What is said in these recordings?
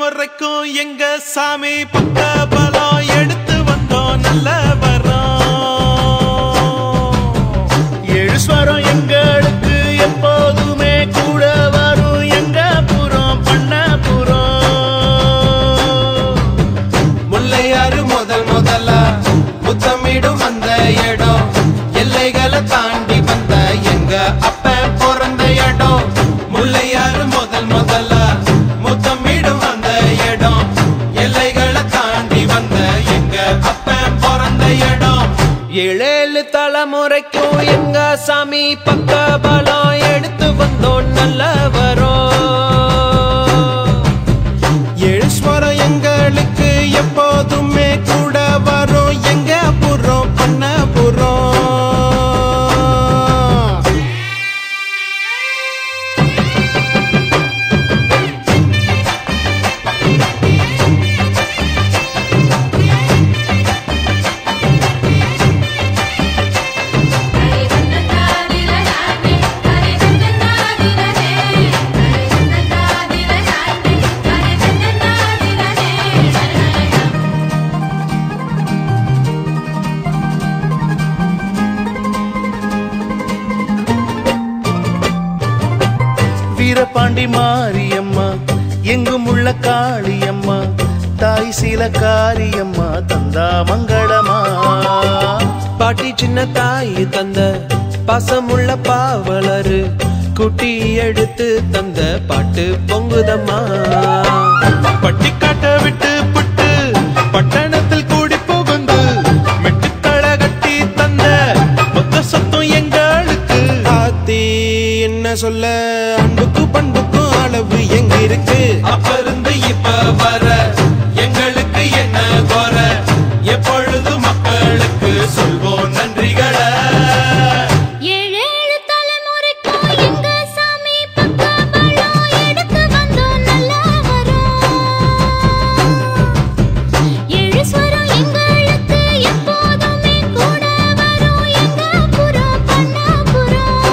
தலைமுறைக்கும் எங்க சாமி பக்க பலம் எடுத்து வந்தோம் நல்ல வரோம் ஏழு ஸ்வரம் எங்களுக்கு எப்போதுமே கூட வரும் எங்க புறம் பண்ண புறம் முல்லையாறு முதல் முதலா முத்தமிடும் அந்த இடம் எல்லைகளை தாண்டி வந்த எங்க அப்ப பிறந்த இடம் முல்லையாறு முதல் முதலா முத்தமிடும் அந்த இடம் எல்லைகளை தாண்டி வந்த எங்க அப்ப பிறந்த இடம் ஏழேழு தலைமுறைக்கும் எங்க சாமி பக்க பலம் எடுத்து வந்தோம் நல்ல வரோம் ஏழு ஸ்வரம் எங்களுக்கு எப்போதுமே கூட வரும் எங்க புறம் பண்ண புறம் ஹரி சந்தனாதிரநாதே ஹரி சந்தனாதிரனே ஹரி சந்தனாதிரநாதே ஹரி சந்தனாதிரனே வீரபாண்டி மாரியம்மா எங்கும் உள்ள காளியம்மா தாய் சீல காரியம்மா தந்தா மங்களமா பாட்டி சின்ன தாய் தந்த பாசமுள்ள பாவலரு குட்டி எடுத்து தந்த பாட்டு பொங்குதம்மா பட்டிக்காட்ட விட்டு புட்டு பட்டணத்தில் கூடி புகுந்து மெட்டுக்களை கட்டி தந்த மொத்த சொத்தம் எங்களுக்கு ஆத்தி என்ன சொல்ல அன்புக்கு பண்புக்கும் அளவு எங்க இருக்கு அப்ப இருந்து இப்ப வர எங்களுக்கு என்ன குற எப்பொழுது மக்களுக்கு சொல்வோம் நன்றிகளை ஏழேழு தலைமுறைக்கும் எங்க சாமி பக்க பலம் எடுத்து வந்தோம் நல்லா வரோம் ஏழு ஸ்வரம் எங்களுக்கு எப்போதுமே கூட வரும் எங்க புறம் பண்ண புறம்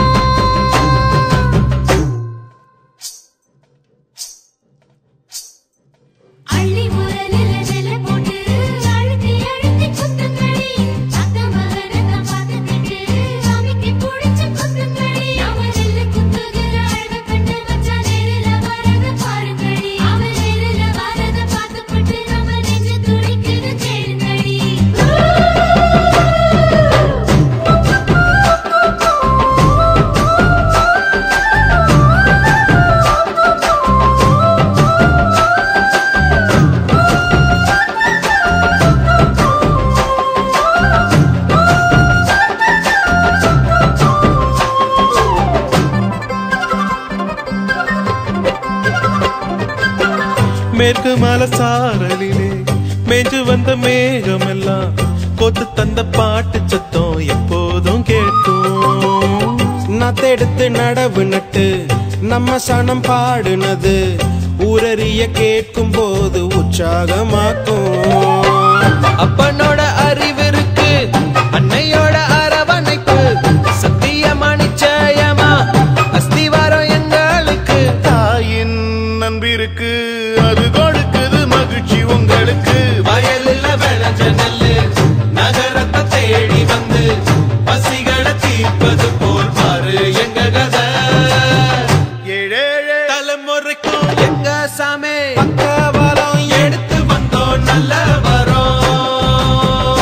அள்ளி முரலில நெல்ல போட்டு அழுத்தி அழுத்தி குத்துங்கடி அத்த மகனத பார்த்துக்கிட்டு சாமிக்கு பிடிச்ச குத்துங்கடி அவன் நெல்லு குத்துகிற அழக கண்டு வச்சா நேரில வரத பாருங்கடி அவன் நேரில வரத பார்த்துக்கிட்டு நம்ம நெஞ்சு துடிக்குது கேளுங்கடி மேற்கு மலை சாரலிலே மேஞ்சு வந்த மேகம் எல்லாம் கொத்து தந்த பாட்டு சத்தம் எப்போதும் கேட்கும் நத்தெடுத்து நடவு நட்டு நம்ம சனம் பாடுனது ஊரறிய கேட்கும் போது உற்சாகமாக்கும் அப்பனோட அறிவிருக்கு அன்னையோட அரவணைப்பு சத்தியமா நிச்சயமா அஸ்திவாரம் எங்களுக்கு தாயின் நண்பிருக்கு அது கொடுக்குது மகிழ்ச்சி உங்களுக்கு வயலில் விளைஞ்ச நெல்லு நகரத்தை தேடி வந்து பசிகளை தீர்ப்பது போல் பாரு எங்க கதை ஏழேழு தலைமுறைக்கும் எங்க சாமி பக்கபலம் எடுத்து வந்தோம் நல்ல வரோம்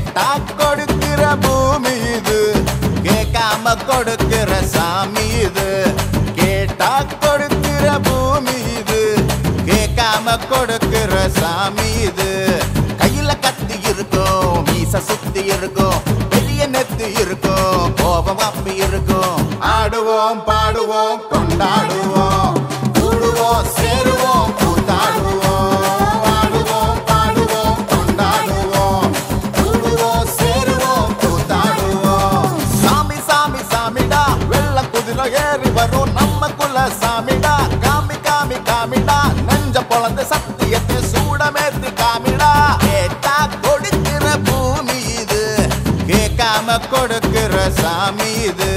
கேட்டா கொடுக்கிற பூமி இது கேட்காம கொடுக்கிற சாமி இது கேட்டா கொடுக்கிற பூமி இது கேட்காம கொடுக்கிற சாமி இது கையில கத்தி இருக்கும் மீச சுத்தி இருக்கும் பெரிய நெத்தி இருக்கும் கோபம் அப்பி இருக்கும் ஆடுவோம் பாடுவோம் கொண்டாடுவோம் கூடுவோம் சேருவோம் கூத்தாடுவோம் ஆடுவோம் பாடுவோம் கொண்டாடுவோம் கூடுவோம் சேருவோம் கூத்தாடுவோம் சாமி சாமி சாமிடா வெள்ள குதிரை ஏறி வரும் நம்ம குல சாமிடா காமி காமி காமிடா நெஞ்ச பொழந்து சத்தியத்தை சூடமேத்தி காமிடா கேட்டா கொடுக்கிற பூமி இது கேட்காம கொடுக்கிற சாமி இது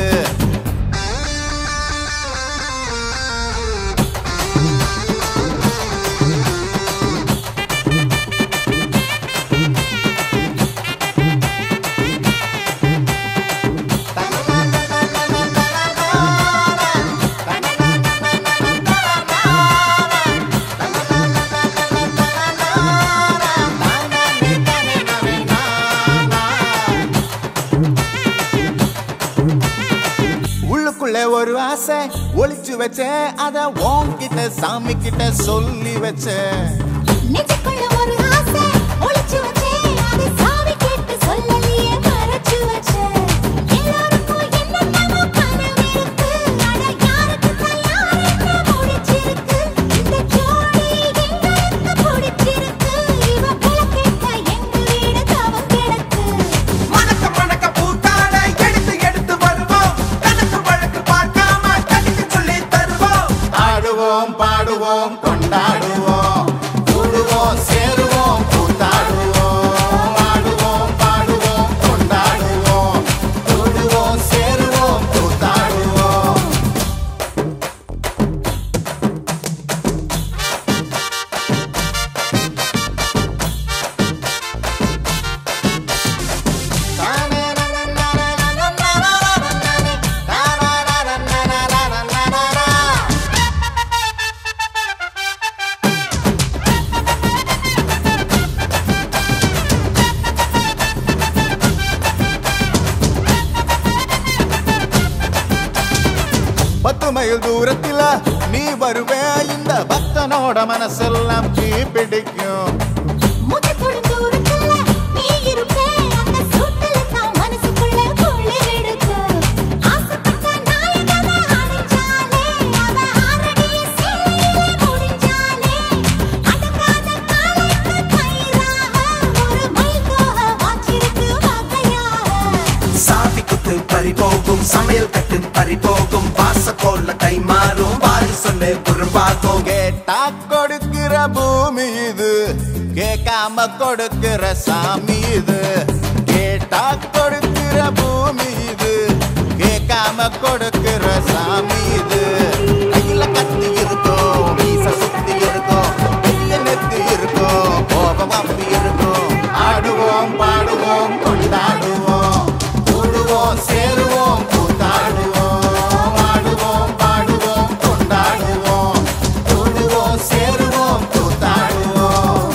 உள்ளுக்குள்ள ஒரு ஆசை ஒளிச்சு வச்சேன் அத உன்கிட்ட சாமி கிட்ட சொல்லி வச்சேன் நெஞ்சுக்குள்ள ஒரு ஆசை ஒளிச்சு வச்சேன் அது சாவி கேட்டு சொல்லலையே மறைச்சு வச்சேன் எல்லாருக்கும் என்னென்னமோ கனவு இருக்கு ஆனா யாருக்கு தான் யார் என்ன முடிச்சிருக்கு இந்த ஜோடி எங்களுக்கு பிடிச்சிருக்கு இவ கிழக்கிட்ட எங்க வீடு தவம் கிடக்கு மணக்க மணக்க பூத்தாட எடுத்து எடுத்து வருவோம் கணக்கு வழக்கு பார்க்காம கணிக்கு சொல்லி தருவோம் ஆடுவோம் பாடுவோம் கொண்டாடுவோம் கூடுவோம் சேருவோம் கூத்தாடுவோம் ஆடுவோம் பாடுவோம் கொண்டாடுவோம் கூடுவோம் சேருவோம் கூத்தாடுவோம் பத்து மைல் தூரத்தில நீ வருவே இந்த பக்தனோட மனசெல்லாம் தீ பிடிக்கும் மூச்சுக்குள்ள தூரத்துல நீ இருப்பே அந்த சூட்டுல தான் மனசுக்குள்ள குளிர் எடுக்கு ஆசைப்பட்ட நாயகனை அடைஞ்சாலே அவ ஆறடிய சேலையிலே முடிஞ்சாலே அடங்காத காலைக்கு கயிறாக ஒரு மைல்கோக வாச்சிருக்கு வகையாக சாவி குத்து பறி போகும் சமையல் கட்டு பறி போகும் வாச போல கை மாறும் வாரி சொல்லு குறும்பாகும் கேட்டா கொடுக்கிற பூமி இது கேட்காம கொடுக்கிற சாமி இது கேட்டா கொடுக்கிற பூமி இது கேட்காம கொடுக்கிற சாமி இது கையில கத்தி இருக்கும் மீச சுத்தி இருக்கும் பெரிய நெத்தி இருக்கும் கோபம் அப்பி இருக்கும் ஆடுவோம் பாடுவோம் கொண்டாடுவோம் கூடுவோம் சேருவோம் கூத்தாடுவோம் ஆடுவோம் பாடுவோம் கொண்டாடுவோம் கூடுவோம் சேருவோம் கூத்தாடுவோம்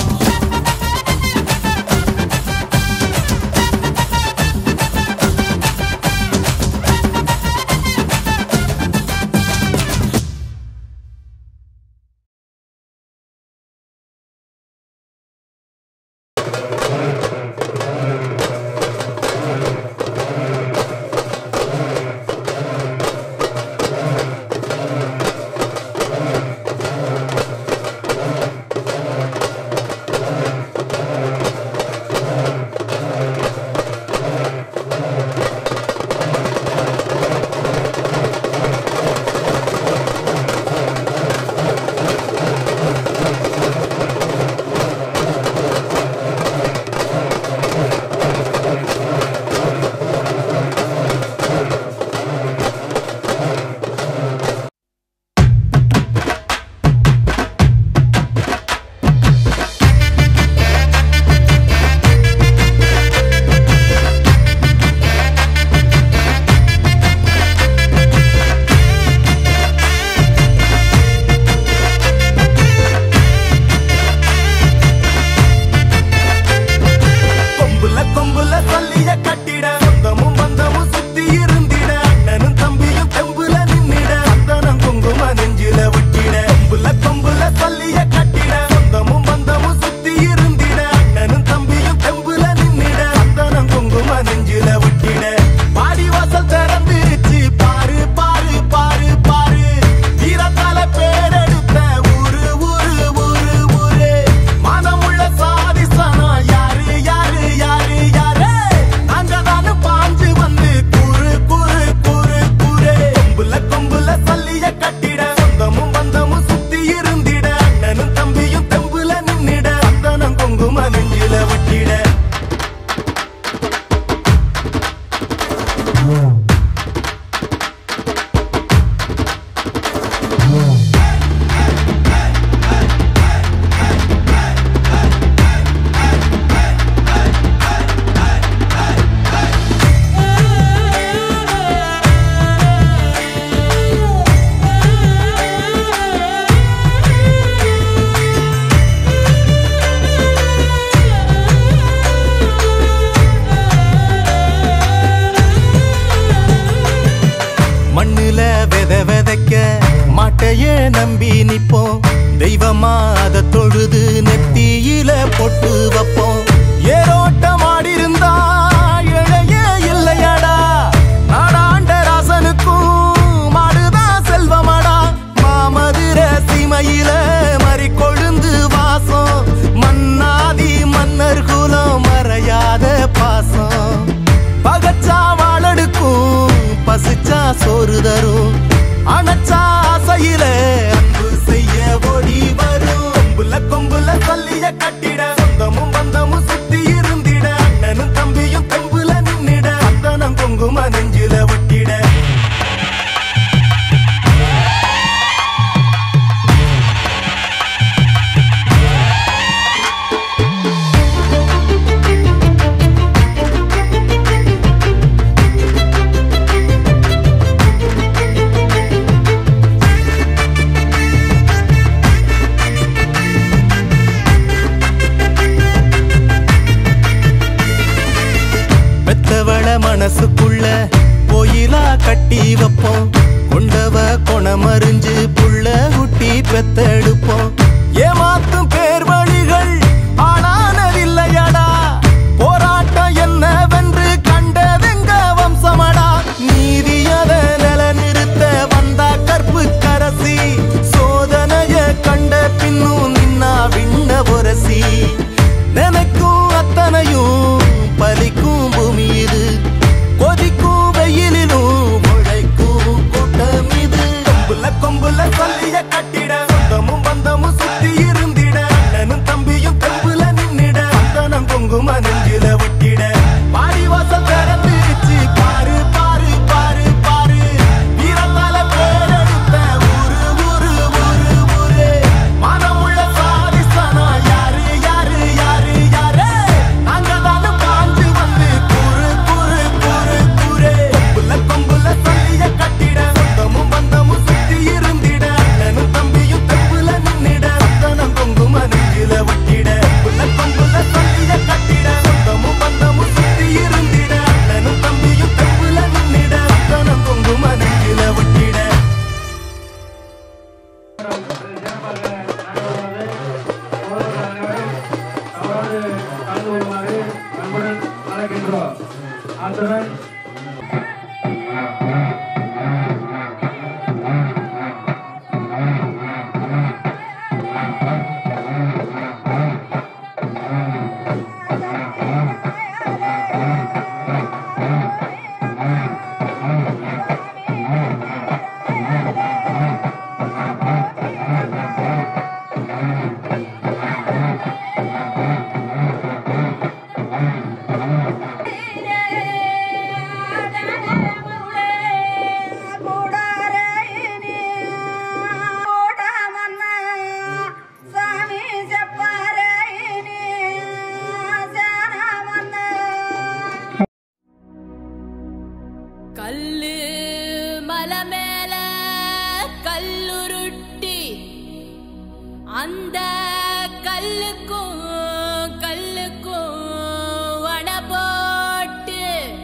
சோறு தரும் அணைச்சா ஆசையில அன்பு செய்ய ஓடி வரும் கொம்புல கொம்புல சல்லிய கட்டிட சொந்தமும் பந்தமும் சுத்தி இருந்திட அண்ணனும் தம்பியும் தெம்புல நின்னிட அத்தனம் குங்கும நெஞ்சில ஒட்டிட பெத்தவள மனசுக்குள்ள கோயிலா கட்டி வைப்போம் கொண்டவ கொணமறிஞ்சு புள்ள குட்டி பெத்தெடுப்போம் ஏமாத்தும் பேர் வழிகள் ஆனானதில்லையடா போராட்டம் என்னவென்று கண்டதெங்க வம்சமடா நீதியத நிலநிறுத்த வந்தா கற்பு கரசி சோதனைய கண்ட பின்னும் நின்னா விண்ண பொரசி நினைக்கும் அத்தனையும் பலிக்கும் பூமி இது கொதிக்கும் வெயிலிலும் உழைக்கும் கூட்டம் இது கொம்புல கொம்புல சொல்லிய கட்டிட சொந்தமும் பந்தமும் சுத்தி இருந்திட அண்ணனும் தம்பியும் தெம்புல நின்னிட அந்தனம் குங்கும நெஞ்சில ஒட்டிட பாடி வாசல் திறந்துருச்சு பாரு பாரு பாரு பாரு வீரத்தால பேரெடுத்த ஊரு ஊரு ஊரு ஊரு மனமுள்ள சாதிசனா யாரு யாரு யாரு யாரு நாங்க தானே பாஞ்சு வந்து கூறு கூறு கூறு கூறு கொம்புல கொம்புல சொல்லிய கட்டிட சொந்தமும் பந்தமும் சுத்தி இருந்திட அண்ணனும் தம்பியும் தெம்புல நின்னிட அத்தனம் குங்கும நெஞ்சில ஒட்டிட கொம்புல கொம்புல சொல்லிய கட்டிட சொந்தமும் பந்தமும் சுத்தி இருந்திட அண்ணனும் தம்பியும் தெம்புல நின்னிட அத்தனம் குங்கும நெஞ்சில ஒட்டிட அவரது கலந்து கொள்ளுமாறு அன்புடன் அழைக்கின்றோம் அத்துடன் கல்லு மலை மேல கல்லுருட்டி அந்த கல்லுக்கும் கல்லுக்கும் வட போட்டு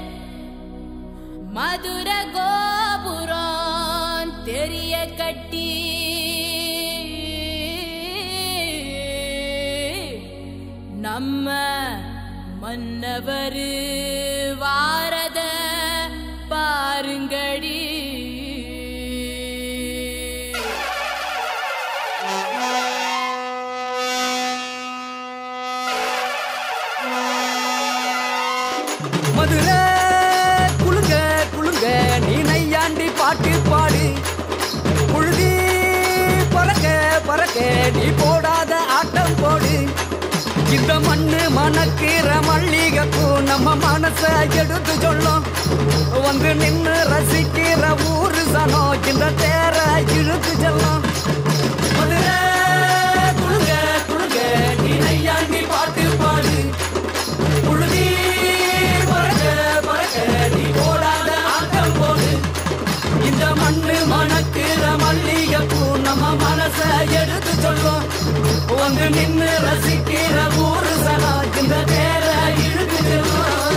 மதுர கோபுரம் தெரிய கட்டி நம்ம மன்னவர் வாரத பாருங்கடி மதுரை குலுங்க குலுங்க நீ நையாண்டி பாட்டு பாடு புழுதி பறக்க பறக்க நீ போடாத ஆட்டம் போடு இந்த மண்ணு மணக்கிற மல்லிகைப்பூ நம்ம மனச எடுத்து சொல்லும் வந்து நின்னு ரசிக்கிற ஊரு சனம் இந்த தேர இழுத்து செல்லும் மதுரை குலுங்க குலுங்க நீ நையாண்டி பாட்டு பாடு புழுதி பறக்க பறக்க நீ போடாத ஆட்டம் போடு இந்த மண்ணு மணக்கிற மல்லிகைப்பூ நம்ம மனச எடுத்து சொல்லும் வந்து நின்னு ரசிக்கிற ஊரு சனா இந்த பேர இழுத்து செல்லும்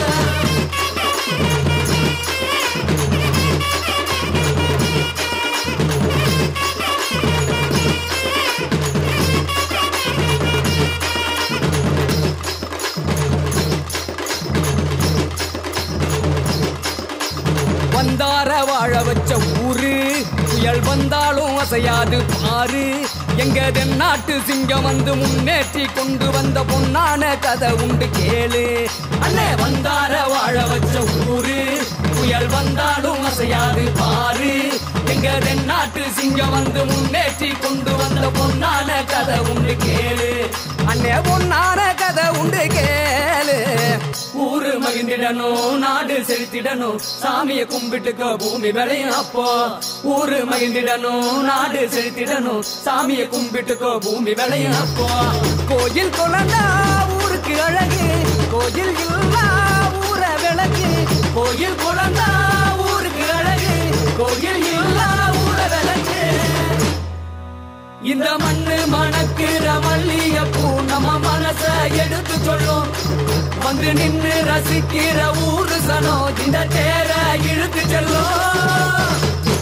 வந்தார வாழ வச்ச ஊரு புயல் வந்தாலும் அசையாது பாரு எங்க தென்னாட்டு சிங்கம் வந்து முன்னேற்றி கொண்டு வந்த பொன்னான கதை உண்டு கேளு அண்ணே வந்தார வாழ வச்ச ஊரு புயல் வந்தாலும் அசையாது பாரு எங்க தென்னாட்டு சிங்கம் வந்து முன்னேற்றி கொண்டு வந்த பொன்னான கதை உண்டு கேளு அண்ணே பொன்னான கதை உண்டு கேளு ஊரு மகிழ்ந்திடணும் நாடு செலுத்திடணும் சாமிய கும்பிட்டுக்கோ பூமி விளையும் அப்போ ஊரு மகிழ்ந்திடணும் நாடு செலுத்திடணும் சாமிய கும்பிட்டுக்கோ பூமி விளையும் அப்போ கோயில் குழந்தா ஊருக்கு அழகு கோயில் இல்லா ஊர விளக்கு கோயில் குழந்தா ஊருக்கு அழகு கோயில் இல்லா ஊர விளக்கு இந்த மண்ணு மணக்குற மல்லியப்பூ நம்ம மனச எடுத்து சொல்லும் வந்து நின்னு ரசிக்கிற ஊரு சனம் இந்த தேர இழுத்து செல்லும்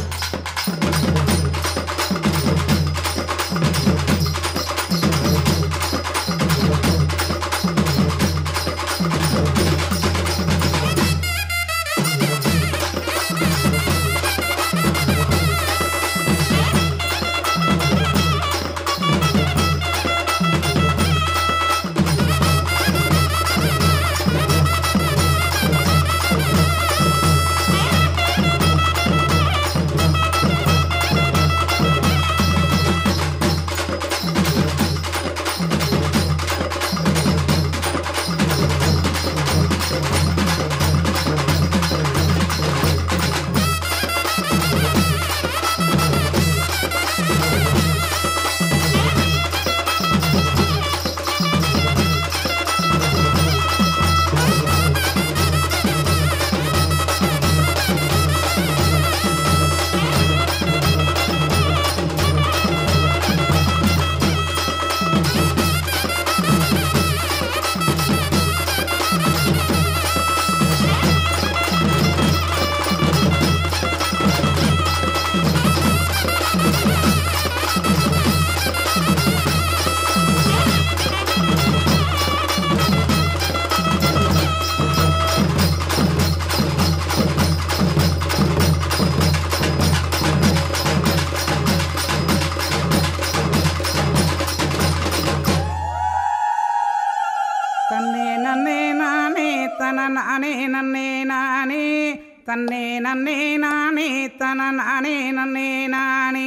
தன்னே நன்னே நானே தன நானே நன்னே நானே தன்னே நன்னே நானே தன நானே நன்னே நானே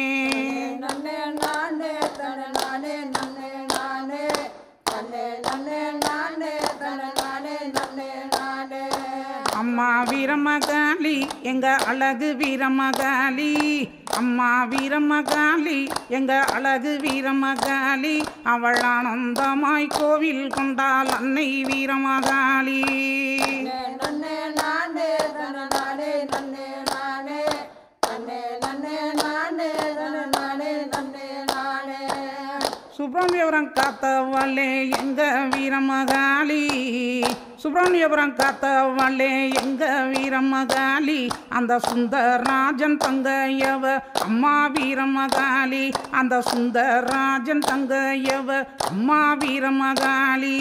அம்மா வீரமகாளி எங்க அழகு வீரமகாளி அம்மா வீரமகாளி எங்க அழகு வீரமகாளி அவள் ஆனந்தமாய் கோவில் கொண்டாள் அன்னை வீரமகாளி சுப்பிரமணியபுரம் காத்தவளே எங்க வீரமகாளி சுப்பிரமணியபுரம் காத்தவளே எங்க வீரமகாளி அந்த சுந்தரராஜன் தங்கையவ அம்மா வீரமகாளி அந்த சுந்தரராஜன் தங்கையவ அம்மா வீரமகாளி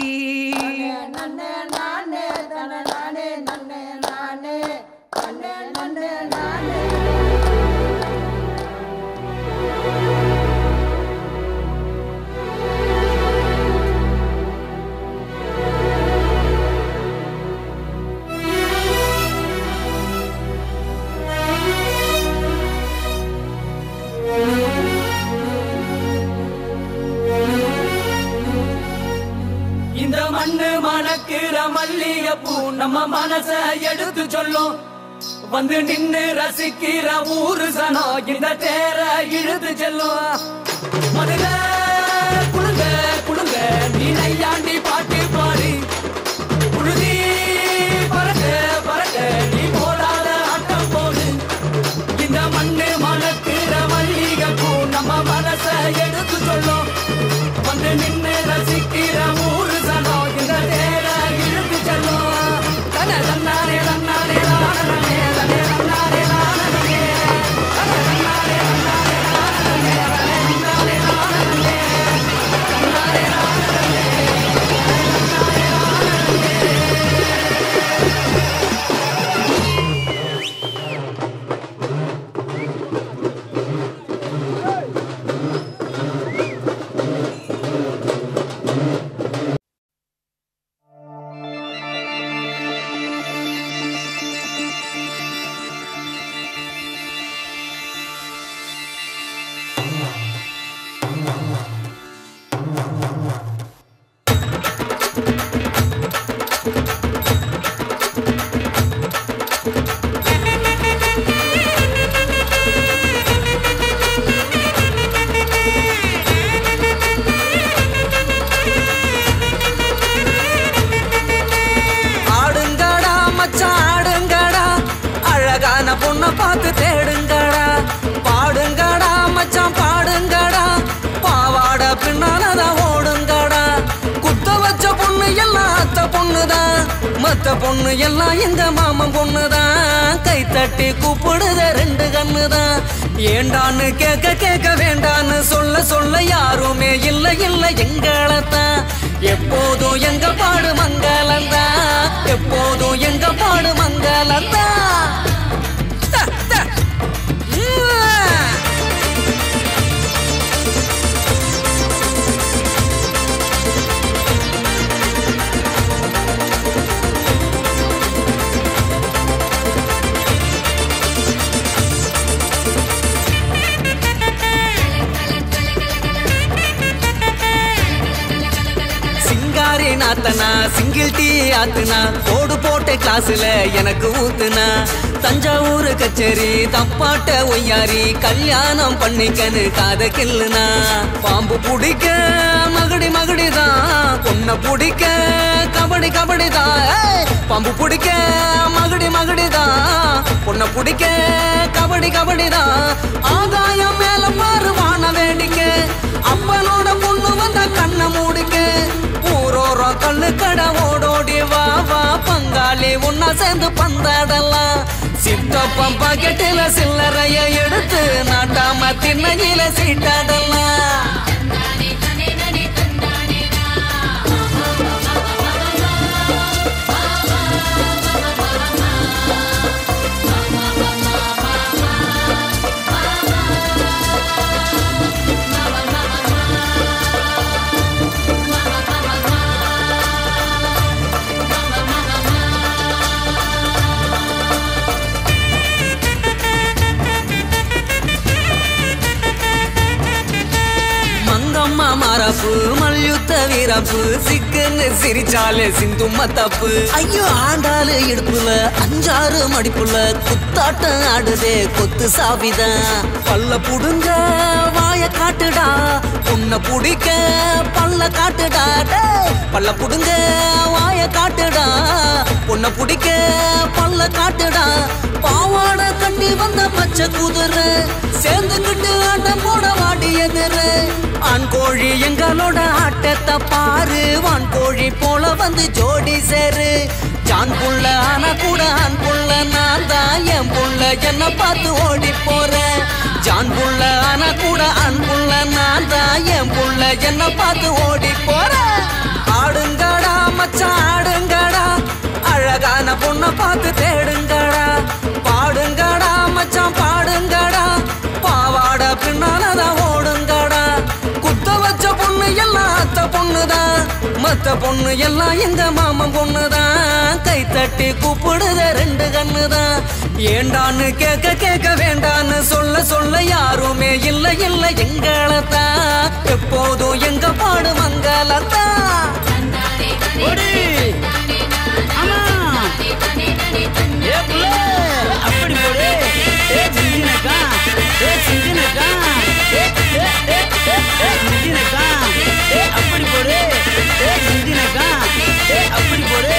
இந்த மண்ணு மணக்கிற மல்லிகைப்பூ நம்ம மனச எடுத்து சொல்லும் வந்து நின்னு ரசிக்கிற ஊரு சனம் இந்த தேர இழுத்து செல்லும் மதுர குடுங்க குடுங்க நீ நையாண்டி பாட்டு பாடு புழுதி பறக்க பறக்க நீ போடாத ஆட்டம் போடு இந்த மண்ணு மணக்கிற மல்லிகைப்பூ நம்ம மனச எடுத்து சொல்லும் வந்து நின்னு ரசிக்கிற ஊரு சனம் இந்த தேர இழுத்து செல்லும் தன தன்னாரே தன்னாரே தானே தனே தன்னாரே தானே தன தன்னாரே தன்னாரே தானே தனே தன்னாரே தானே மத்த பொண்ணு எல்லாம் எங்க மாமன் பொண்ணுதான் கை தட்டி கூப்பிடுத ரெண்டு கண்ணுதான் ஏண்டான்னு கேட்க கேட்க வேண்டான்னு சொல்ல சொல்ல யாருமே இல்ல இல்ல எங்களத்தான் எப்போதும் எங்க பாடு மங்களந்தான் எப்போதும் எங்க பாடு மங்களந்தான் த, த. உம். சிங்காரி நாத்தனா சிங்கிள் டீ ஆத்துனா கோடு போட்ட கிளாஸ்ல எனக்கு ஊத்துனா தஞ்சாவூர் கச்சேரி தப்பாட்ட ஒய்யாரி கல்யாணம் பண்ணிக்கன்னு காத கில்லுனா பாம்பு பிடிக்க மகுடி மகுடிதான் பொண்ணை பிடிக்க கபடி கபடிதான் ஏய்! பாம்பு பிடிக்க மகுடி மகுடிதான் பொண்ணை பிடிக்க கபடி கபடிதான் ஆகாயம் மேல பாரு வான வேடிக்கை அப்பனோட பொண்ணு வந்தா கண்ணை மூடிக்க ஊரோரம் கல்லு கடை ஓடோடி வா வா பங்காளி உன்ன சேர்ந்து பந்தாடலாம் சித்தப்பம் பாக்கெட்டில சில்லறைய எடுத்து நாட்டாம திண்ணையில சீட்டாடலாம் மங்கம்மா மாரப்பு மல்யுத்த வீரப்பு சிக்குன்னு சிரிச்சாலே சிந்தும்ம தப்பு ஐயோ ஆண்டாளு இடுப்புல அஞ்சாறு மடிப்புல குத்தாட்டம் ஆடுதே கொத்து சாவிதான் பல்ல புடுங்க வாய காட்டுடா உன்னை புடிக்க பல்ல காட்டுடா டேய். பல்ல புடுங்க வாய காட்டுடா உன்னை புடிக்க பல்ல காட்டுடா பாவாட கட்டி வந்த பச்சை குதிரை சேர்ந்துக்கிட்டு ஆட்டம் போட வாடி எதிரு ஆண் கோழி எங்களோட ஆட்டத்தை பாரு வான் கோழி போல வந்து ஜோடி சேரு ஜான் புள்ள ஆனா கூட ஆண் புள்ள நான் தான் என் புள்ள என்ன பார்த்து ஓடி போறேன் ஜான் புள்ள ஆனா கூட ஆண் புள்ள நான் தான் என் புள்ள என்ன பார்த்து ஓடி போறேன் ஆடுங்கடா மச்சான் ஆடுங்கடா அழகான பொண்ணை பார்த்து தேடுங்கடா பாடுங்கடா மச்சான் பாடுங்கடா பாவாட பின்னாலதான் ஓடுங்கடா குத்த வச்ச பொண்ணு எல்லாம் அத்த பொண்ணுதான் மத்த பொண்ணு எல்லாம் எங்க மாமன் பொண்ணுதான் கை தட்டி கூப்பிடுத ரெண்டு கண்ணுதான் ஏண்டான்னு கேட்க கேட்க வேண்டான்னு சொல்ல சொல்ல யாருமே இல்ல இல்ல எங்களத்தான் எப்போதும் எங்க பாடு மங்களத்தான் ஓடி. ஆமா. ஏ புள்ள, அப்படி போடு. ஏ சிங்கினக்கா, ஏ சிங்கினக்கா, ஏ, ஏ, ஏ, ஏ, ஏ சிங்கினக்கா, ஏ அப்படி போடு. ஏ சிங்கினக்கா, ஏ அப்படி போடு.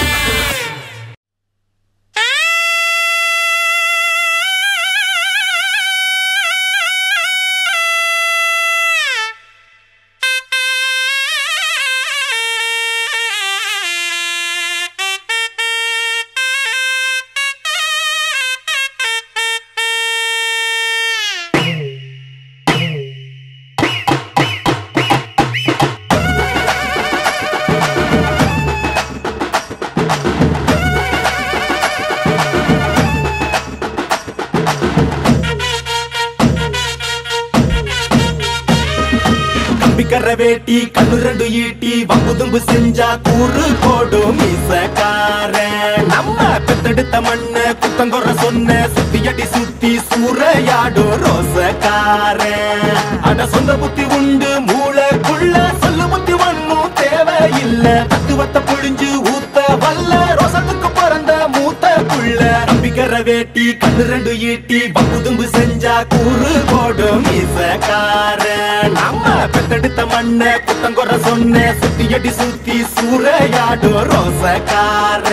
கம்பிக்கர வேட்டி கண்ணு ரெண்டு ஈட்டி வம்புதும்பு செஞ்சா கூறு போடும் மீசக்கார நம்ம பெத்தெடுத்த மண்ண குத்தங்குற சொன்ன சுத்தியடி சுத்தி சூறையாடும் ரோசக்கார அட சொந்த புத்தி உண்டு மூளைக்குள்ள சொல்லு புத்தி ஒண்ணும் தேவையில்ல தத்துவத்தை புழிஞ்சு ஊத்த வல்ல ரோசத்துக்கு பிறந்த மூத்த புள்ள நம்பிக்கிற வேட்டி கண்ணு ரெண்டு ஈட்டி பங்குதும்பு செஞ்சா கூறு போடும் மீசக்கார நம்ம பெத்தெடுத்த மண்ண குத்தங்குற சொன்ன சுத்தியடி சுத்தி சூறையாடும் ரோசக்கார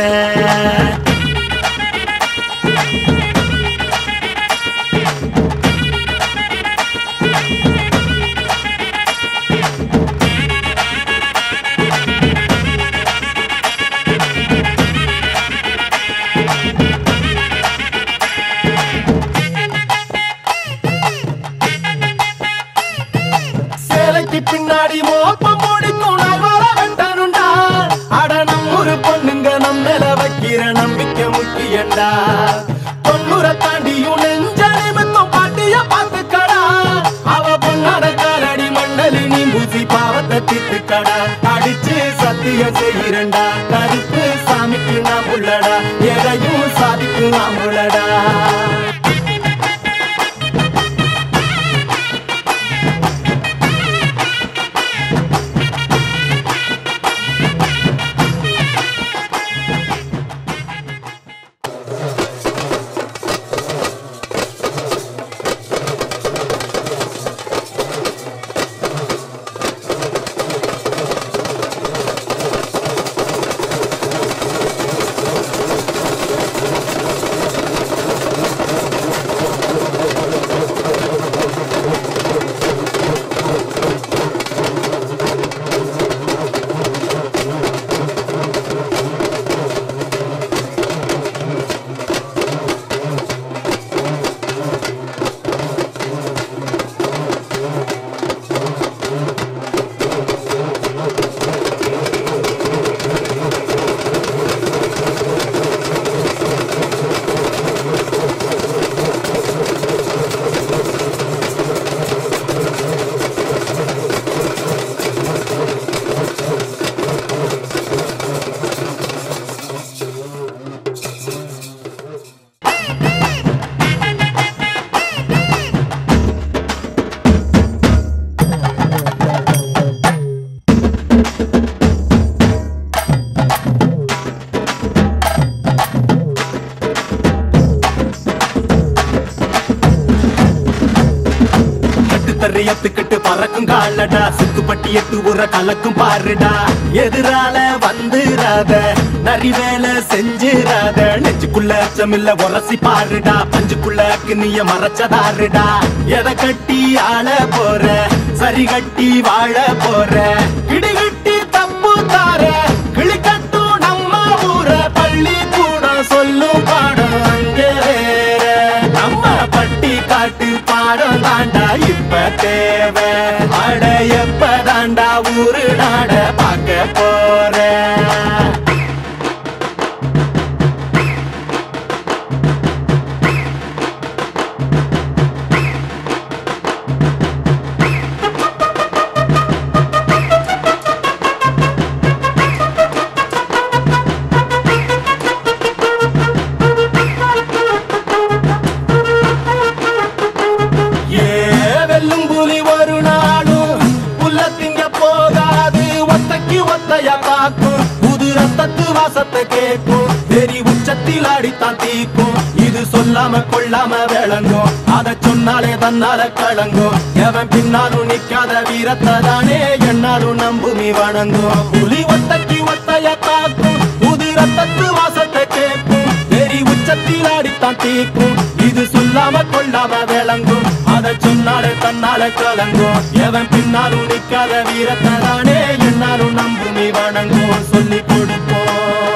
பொண்ணுங்க நம்மள வைக்கிற நம்பிக்கை முக்கியண்டா தொண்ணூற தாண்டியும் நெஞ்ச நிமித்தம் பாட்டிய பார்த்துக்கடா அவ பொண்ணாட காலடி மண்ணலி நீ பூசி பாவத்தை திட்டுக்கடா அடிச்சு சத்தியம் செய்கிறண்டா கருப்பு சாமிக்கு நாம் உள்ளடா எதையும் சாதிக்கும் நாம் உள்ளடா தரையத்துக்கிட்டு பறக்கும் காலடா சுத்துப்பட்டி எட்டு உர கலக்கும் பாருடா எதிரால வந்துராத நரி வேலை செஞ்சிராத நெஞ்சுக்குள்ள அச்சமில்ல உரசி பாருடா பஞ்சுக்குள்ள அக்னிய மறைச்சதாருடா எதை கட்டி ஆள போற சரி கட்டி வாழ போற இடிகட்டி தப்பு தார கிளி கட்டும் நம்ம ஊர பள்ளி கூட சொல்லும் பாடம் அங்கே வேற நம்ம பட்டி காட்டு பாடம் தாண்டா இப்ப தேவை அட எப்ப தாண்டா ஊரு நாட பார்க்க போற ஏ வெல்லும் புலி ஒரு நாளும் புல்ல திங்க போகாது ஒத்தைக்கு ஒத்தைய பார்க்கும் புது ரத்தத்து வாசத்தை கேட்கும் வெறி உச்சத்தில் ஆடித்தான் தீக்கும் இது சொல்லாம கொள்ளாம விளங்கும் அத சொன்னாலே தன்னால கலங்கும் எவன் பின்னாலும் நிக்காத வீரத்தை தானே என்னாலும் நம்புமி வணங்கும் புலி ஒத்தைக்கு ஒத்தைய காக்கும் புது ரத்தத்து வாசத்தை கேட்கும் வெறி உச்சத்தில் ஆடித்தான் தீக்கும் இது சொல்லாம கொள்ளாம விளங்கும் அத சொன்னாலே தன்னால கலங்கும் எவன் பின்னாலும் நிக்காத வீரத்தை தானே என்னாலும் நம்புமி வணங்கும் சொல்லி கொடுப்போம்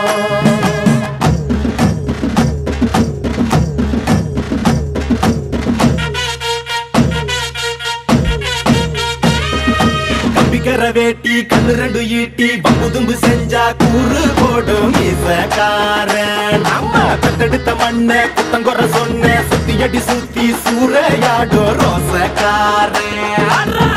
கம்பிக்கர வேட்டி கண்ணு ரெண்டு ஈட்டி பம்புதும்பு செஞ்சா கூறு போடும் இசக்காரன் நம்ம பெத்தெடுத்த மண்ண குத்தங்குற சொன்ன சுத்தி அடி சுத்தி சூறையாடும் ரோசக்காரன் அட்ரா!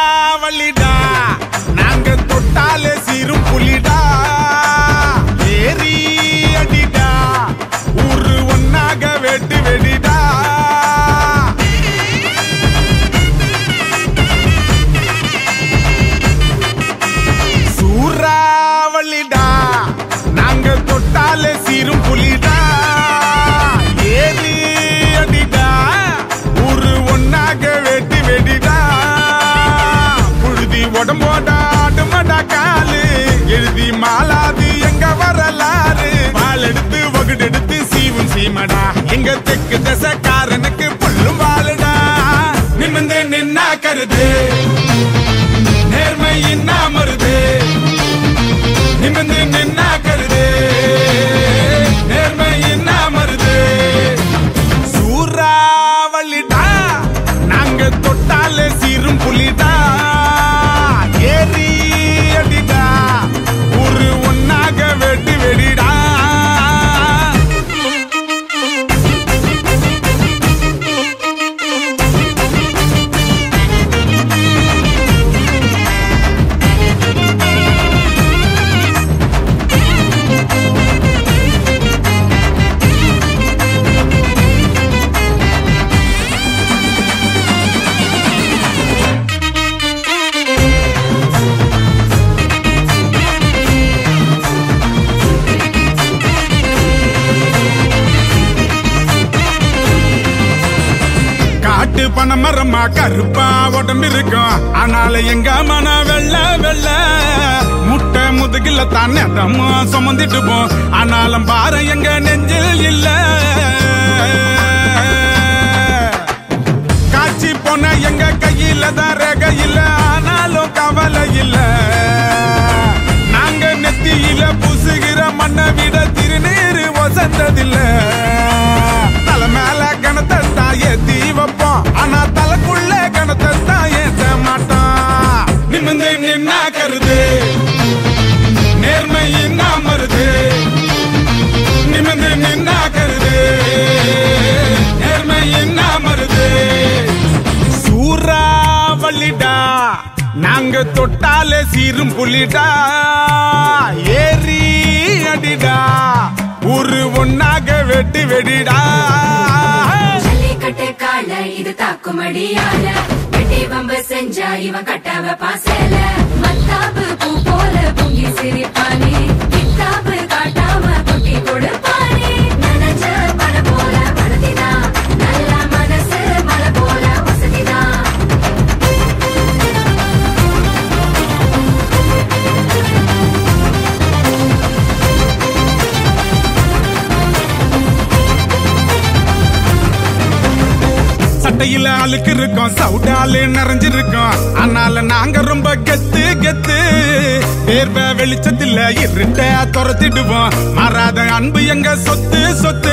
சூறாவளிடா நாங்க தொட்டாலே சிறும் புலிடா ஏறி அடிடா ஊரு ஒன்னாக வெட்டு வெடிடா சூறாவளிடா நாங்க தொட்டாலே சிறும் புலிடா ஏறி அடிடா ஊரு ஒன்னாக வெட்டி வெடிடா புழுதி உடம்போட ஆடுமடா காலு எழுதி மாலாது எங்க வரலாறு வாள் எடுத்து வகுடெடுத்து சீவும் சீமடா எங்க தெற்கு தசக்காரனுக்கு புல்லும் வாழுடா நிமிந்து நின்னா கருது நேர்மை இன்னா மருது நிமிந்து நின்னா கருது நேர்மை இன்னா மருது சூறாவளிடா நாங்க தொட்டாலே சீரும் புலிடா ஏறி அடிடா ஒரு ஒன்னாக வெட்டி வெடிடா காட்டு பணமரமா கருப்பா உடம்பு இருக்கும் ஆனால எங்க மன வெள்ள வெள்ள முட்டை முதுகில தான் நெதமா சுமந்துட்டு போம் ஆனாலும் பாரு எங்க நெஞ்சில் இல்ல காட்சி போன எங்க கையில தான் ரேக இல்ல ஆனாலும் கவலை இல்ல நாங்க நெத்தியில பூசுகிற மண்ணை விட திருநீர் வசந்ததில்ல தலை மேல கணத்தை தான் ஏத்தி வைப்போம் ஆனா தலைக்குள்ள கணத்தை தான் ஏத்த மாட்டோம் நிமிந்து நின்னா கருது நேர்மை இன்னா மருது நிமிந்து நின்னா கருது நேர்மை இன்னா மருது சூறாவளிடா நாங்க தொட்டாலே சீரும் புலிடா ஏறி அடிடா ஒரு ஒன்னாக வெட்டி வெடிடா ஜல்லிக்கட்டு கால இது தாக்குமடியால வெட்டி வம்பு செஞ்சா இவன் கட்டவ பாசல மத்தாப்பு பூ போல பொங்கி சிரிப்பானே கித்தாப்பு காட்டாம கொட்டி கொடுப்பானே நனைஞ்ச பல போல படுத்தினா நல்ல மனசு மலை போல வசதிதான் சட்டையில அழுக்கு இருக்கும் சவுடாலே நிறைஞ்சிருக்கும் ஆனால நாங்க ரொம்ப கெத்து கெத்து தேர்வ வெளிச்சத்துல இருட்ட துரத்திடுவோம் மாறாத அன்பு எங்க சொத்து சொத்து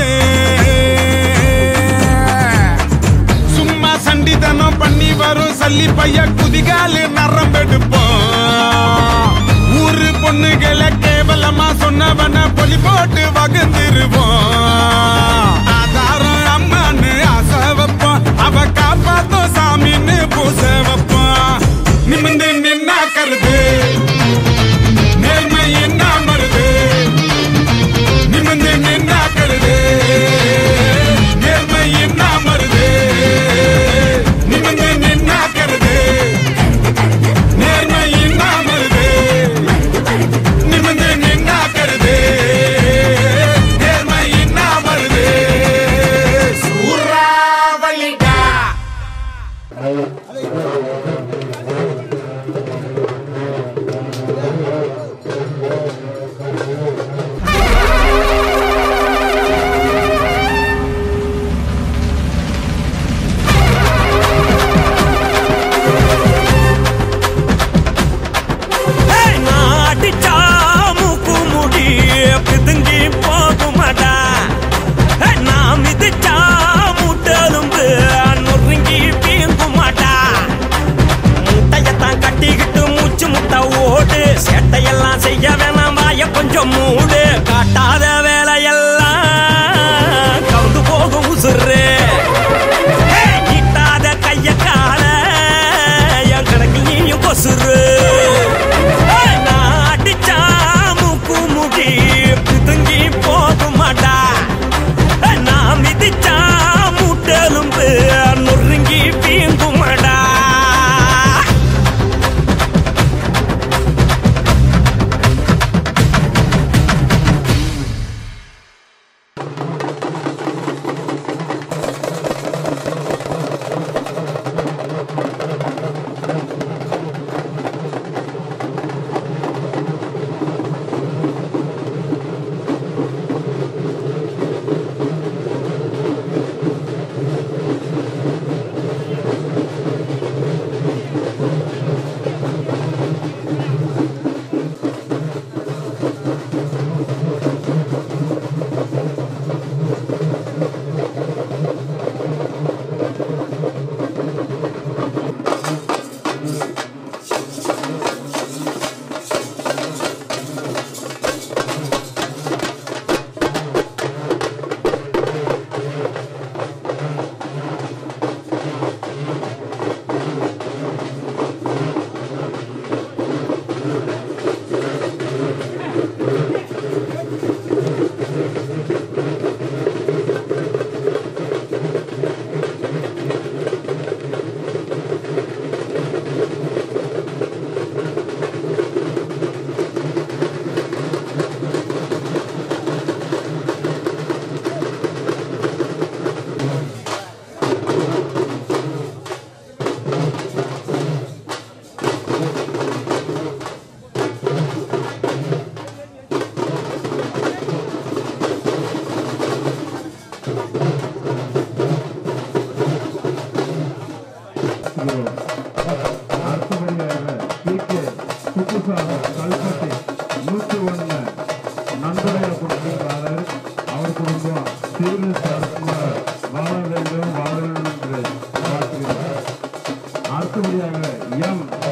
சும்மா சண்டிதனம் பண்ணி வரும் சல்லி பைய குதிகாலு நரம்பெடுப்போம் ஊரு பொண்ணுகளை கேவலமா சொன்னவன பொலி போட்டு வகுந்துருவோம் ஆதாரம் அம்மான்னு ஆசை வைப்போம் அவ காப்பாத்தும் சாமின்னு பூச வைப்போம் நிமிந்து நின்னா கருது நேர்மை என்ன மருது நிமிந்து நின்னா கருது நேர்மை என்ன மருது நிமிந்து நின்னா கருது நேர்மை என்ன மருது நிமிந்து நின்னா கருது நேர்மை என்ன மருது சூறாவளிடா நாடிச்சா மூக்கு முடி பிதுங்கி போகுமடா நான் மிதிச்சா முட்டெலும்பு நொறுங்கி பீங்குமாடா முட்டையத்தான் கட்டிக்கிட்டு மூச்சு முட்டை ஓடு சேட்டையெல்லாம் செய்ய வேணாம் வாய கொஞ்சம் மூடு காட்டாத வேலையெல்லாம் கவுந்து போகும் உசுறு நீட்டாத கைய கால என் கணக்கு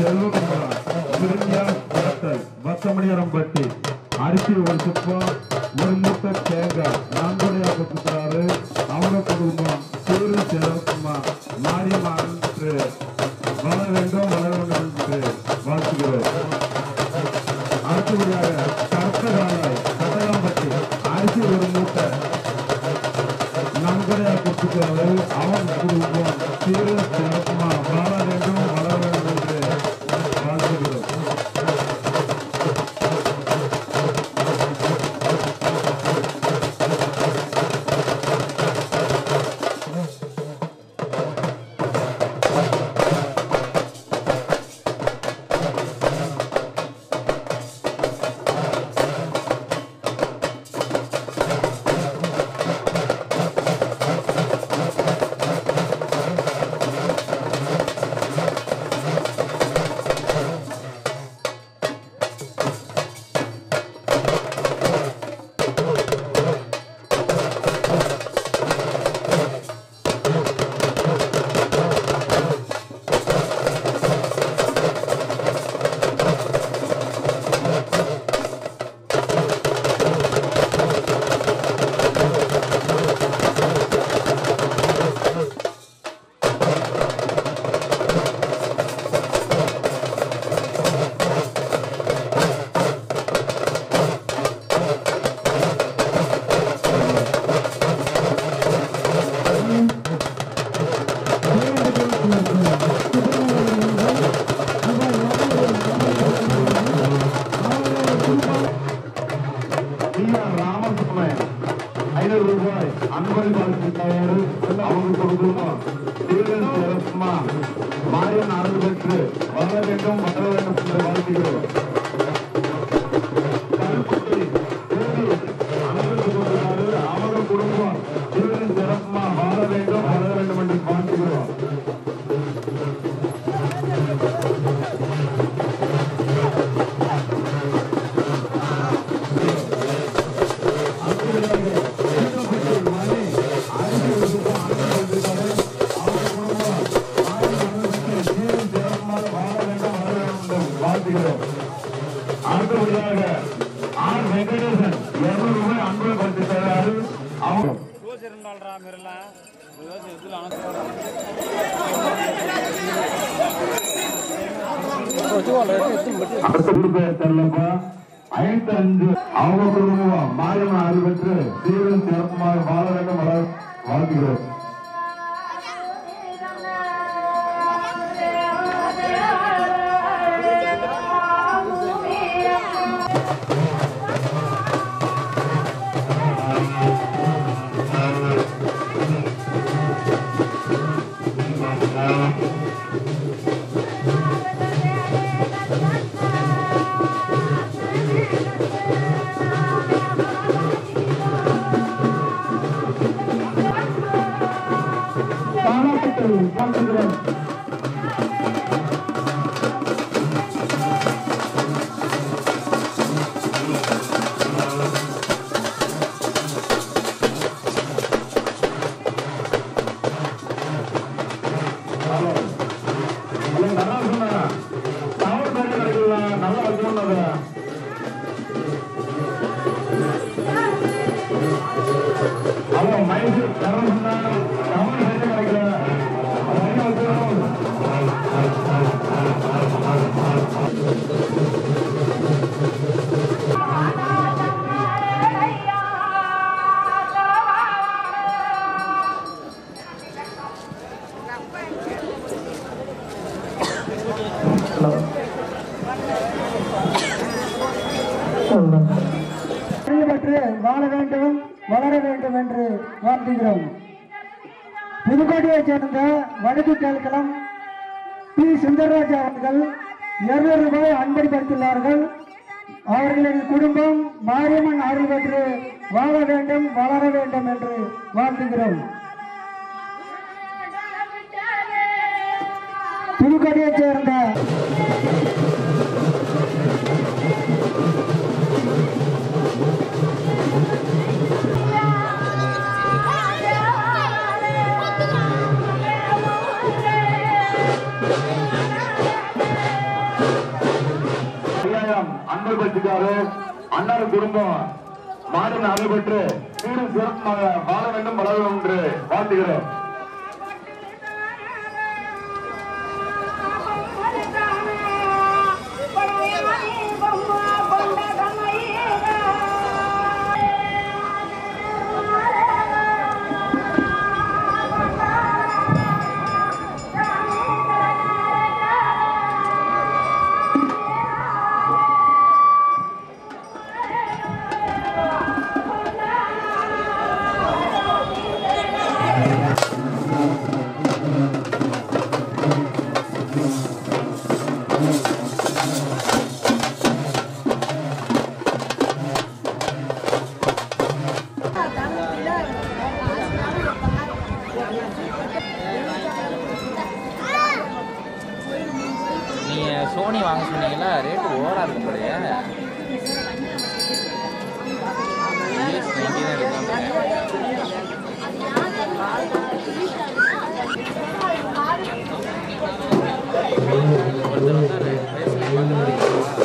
செல்வகுமார் திருஞா கடத்தல் வசமணியரம்பட்டி அரிசி ஒரு சுப்பம் ஒரு மூட்டை தேங்காய் நான்குடையா கொடுத்துக்கிறாரு அவங்க குடும்பம் சூரிய செல்வகுமார் மாரியம்மன் வளர வேண்டும் வளர வேண்டும் என்று வாழ்த்துகிறோம் அடுத்தபடியாக கர்த்தகாலாய் கட்டகாம்பட்டி அரிசி ஒரு மூட்டை நன்கொடையா கொடுத்துக்கிறாரு அவன் குடும்பம் சீர சிறப்புமா வாழ வேண்டும் வளர வேண்டும் என்று வாழ்த்துகிறோம் ராமசுப்ரமணியன் ஐநூறு ரூபாய் அன்பளி வாழ்த்துக்காரு அவங்க கொடுக்கணும் தீவிர சிறப்புமா மாரியன் அருள் பெற்று வளர வேண்டும் வளர வேண்டும் என்று வாழ்த்துகிறோம் கருப்புட்டி, தேவி, அன்பளி கொடுக்கிறாரு. அவங்க குடும்பம் தீவிர சிறப்புமா வாழ வேண்டும் வளர வேண்டும் என்று வாழ்த்துகிறோம் வாழ்த்துகிறோம் அடுத்தபடியாக ஆர் வெங்கடேசன் இருநூறு ரூபாய் அன்பு படுத்தி தராரு அவங்க அடுத்த குடும்ப தெரியலப்பா ஐந்து அஞ்சு அவங்க குடும்பம் மாரியம்மன் அருள் பெற்று சீரும் சிறப்புமாக வாழ வேண்டும் வளர வாழ்த்துகிறோம் நல்லா சொன்னா தவறு பேர் கிடைக்கல நல்லா சொன்னது அவன் மைசூர் தரம் சொன்னா தவறு பேர் கிடைக்கல பெற்று வாழ வேண்டும் வளர வேண்டும் என்று வாழ்த்துகிறோம் புதுக்கோட்டையைச் சேர்ந்த வடக்கு கேள்களம் பி சுந்தரராஜ் அவர்கள் இருநூறு ரூபாய் அன்பளிப்படுத்தியுள்ளார்கள் அவர்களின் குடும்பம் மாரியம்மன் அருள் பெற்று வாழ வேண்டும் வளர வேண்டும் என்று வாழ்த்துகிறோம் புதுக்கோட்டையைச் சேர்ந்த அன்பர் பட்சிக்காரு அண்ணார் குடும்பம் மாறின் அருள் பெற்று சீரும் சிறப்பாக வாழ வேண்டும் வளர வேண்டும் என்று வாழ்த்துகிறோம் நீங்க சோனி வாங்க சொன்னீங்கல்ல ரேட்டு ஓவரா இருக்கு போலயே US 90 தான் இருக்காங்க. ஒருத்தர் வந்தாரு, பேசுங்க.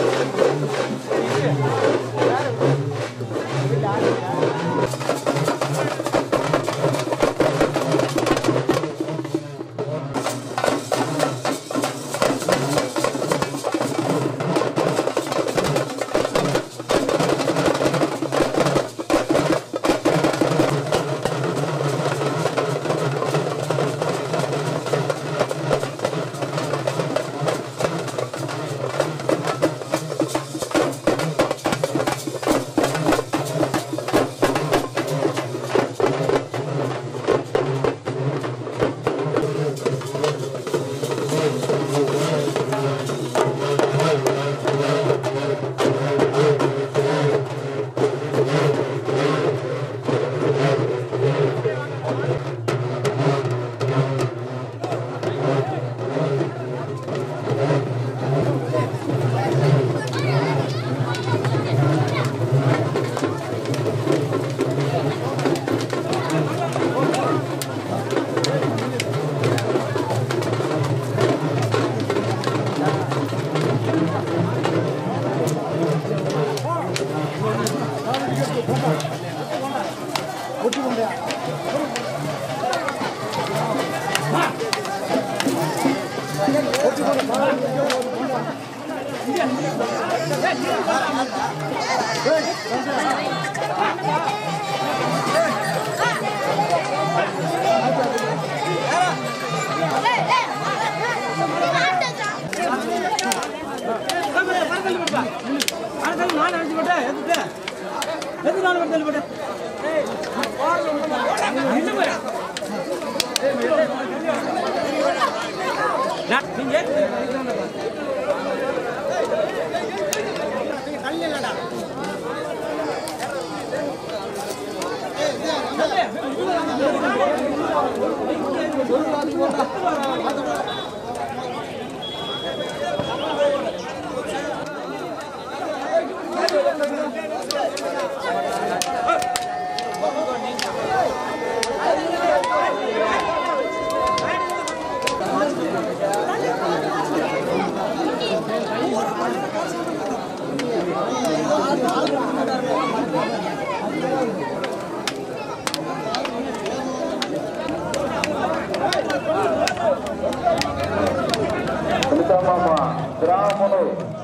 சுத்தமாமா கிராமனு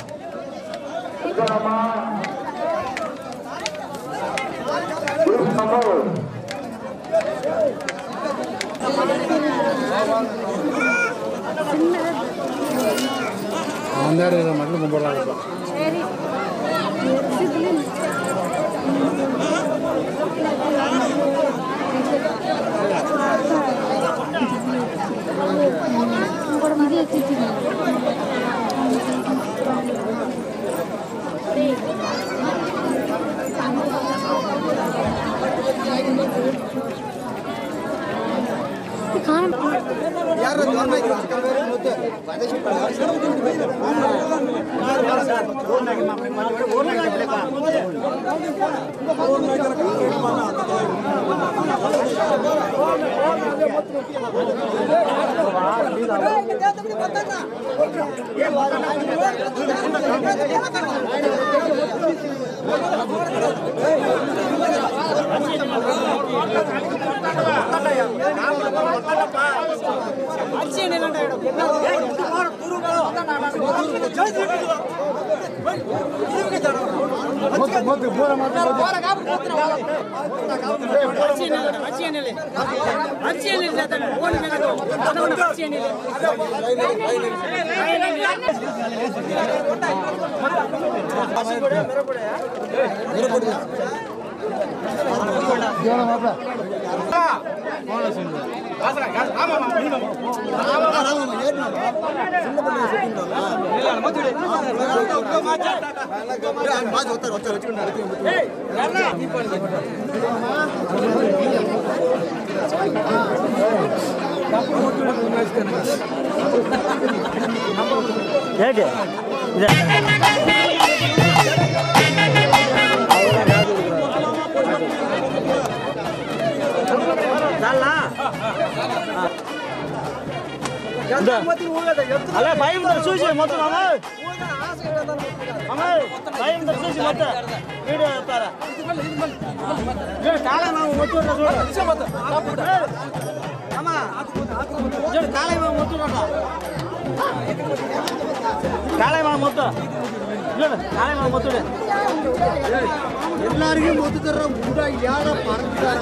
சுத்தமா கிருஷ்ணமு அந்த இடத்துல மட்டும் கும்பிடலாம் ஏ ಅಲ್ಲ ಬಾಯಿ ಮುಂದೆ ಸೂಸಿ ಮೊತ್ತ ಮಾಮ ಮಾಮ ಬಾಯಿ ಮುಂದೆ ಸೂಸಿ ಮತ್ತೆ ವಿಡಿಯೋ ಇರ್ತಾರ ಕಾಲ ನಾವು ಮೊತ್ತ ನೋಡ ಅಮ್ಮ ಜೋಡಿ ಕಾಲ ಮೊತ್ತ ನೋಡ ಕಾಳೆ ಮಾ ಮೊತ್ತ ಜೋಡಿ ಕಾಳೆ ಮಾ ಮೊತ್ತ ಎಲ್ಲರಿಗೂ ಮೊದಲ ಊಟ ಯಾರ ಪರ್ತಾರ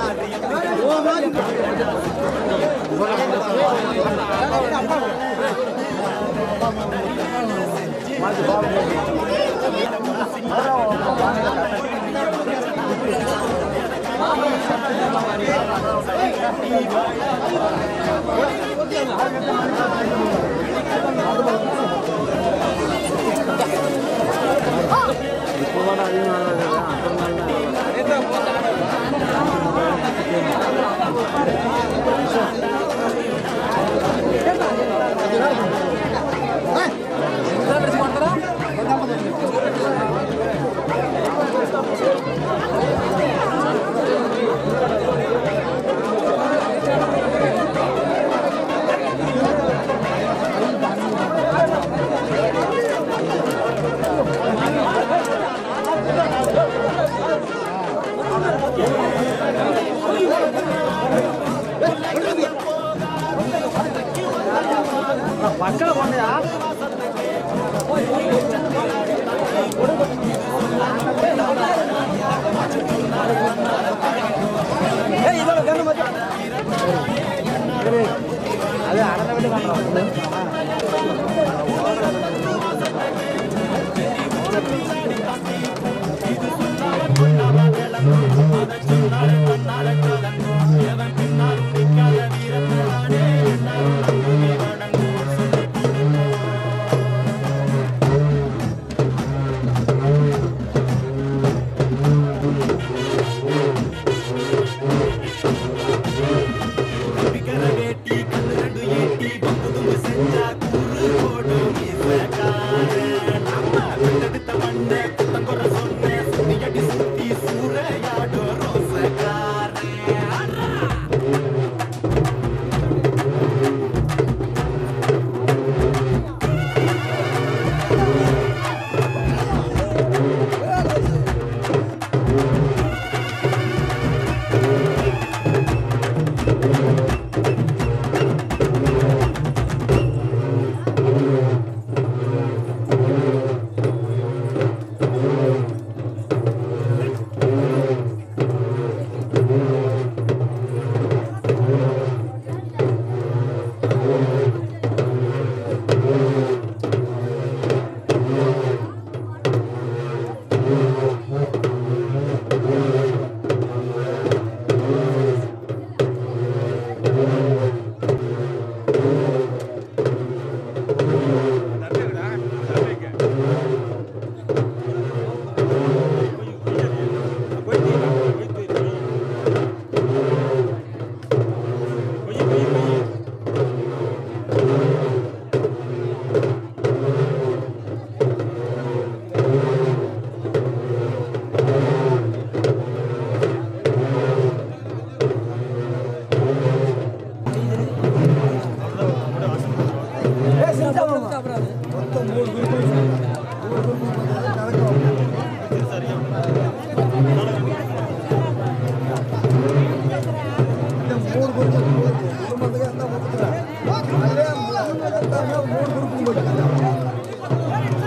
పక్కన పోండియా అదే ఆడబెట్టి ಮೂರು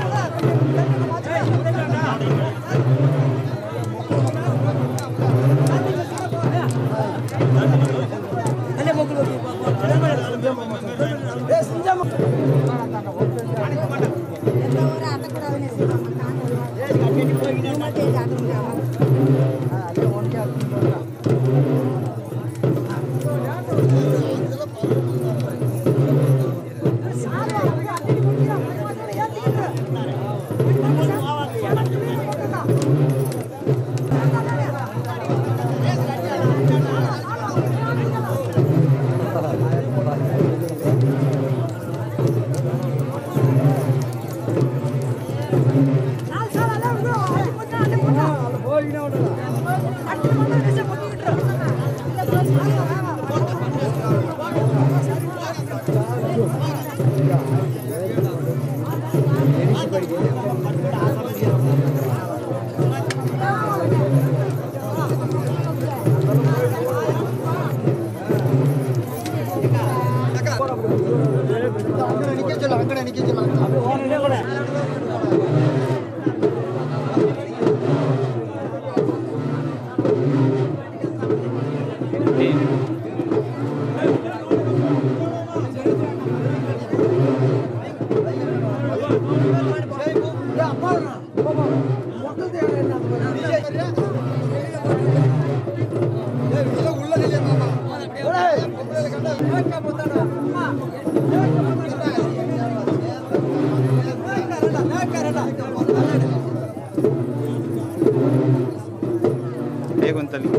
அப்படியே கொஞ்சம் தள்ளி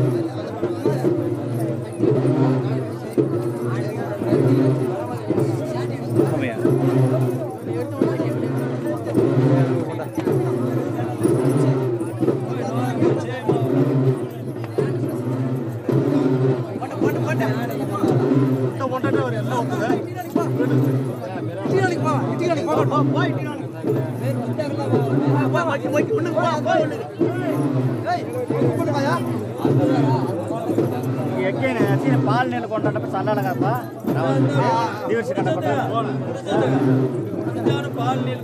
ஆமையா பால் நீர் கொண்டாட்டப்ப சல்லாடகாப்பா தீவர்ச்சி பால் நீர்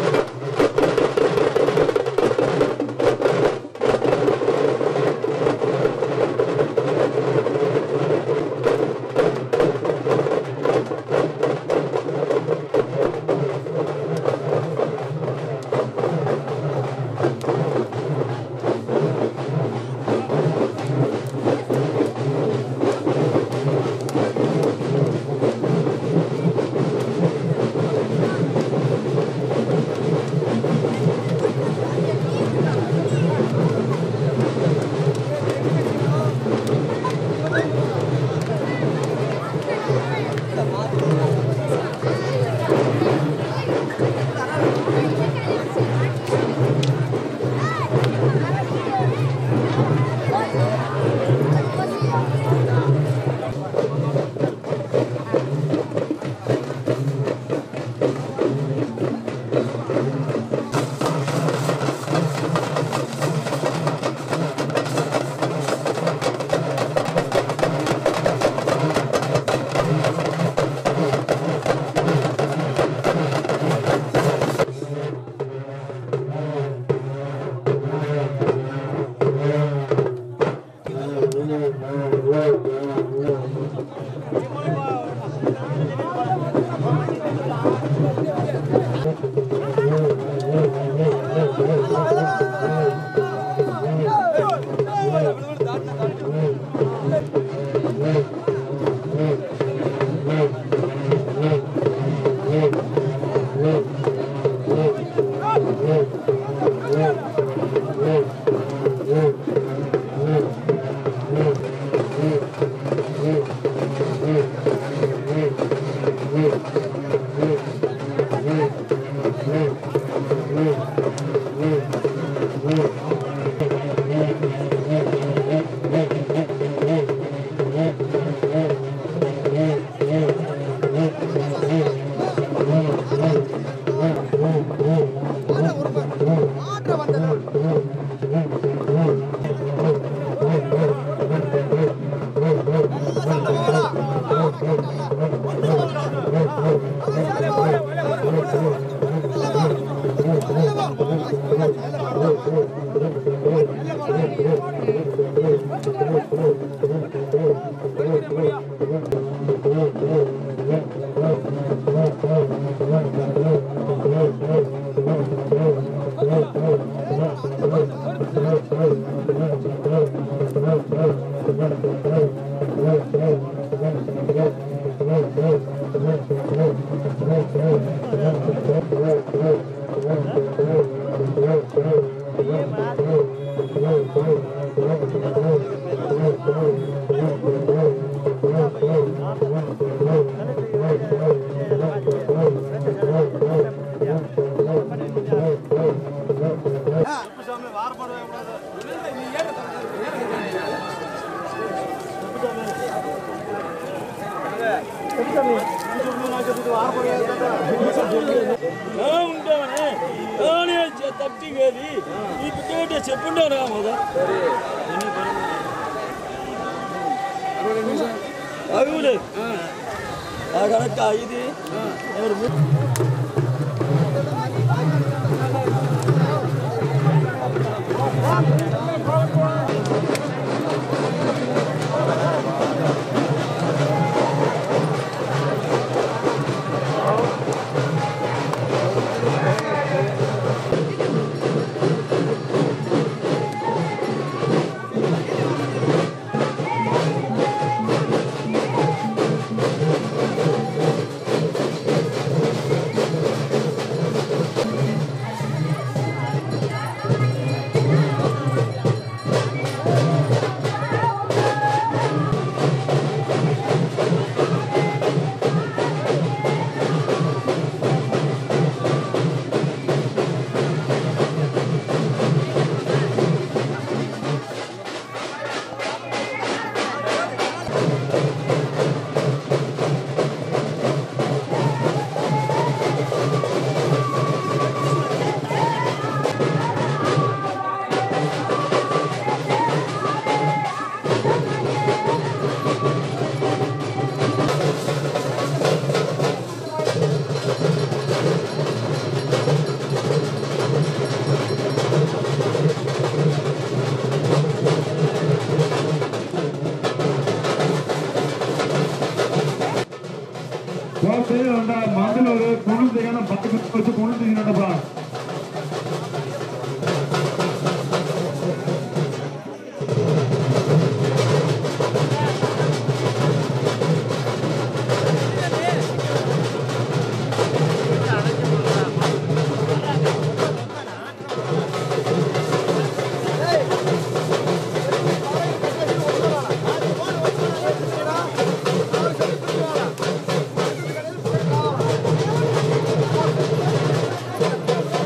ஆ తప్పిగేది ఈ పుట్టే చెప్పుండవు మొద అవులే ఆ కనుక ఇది ఎవరు அந்த மதுல ஒரு குழந்தையான பத்து வச்சு குழந்தைங்கப்பா ஆ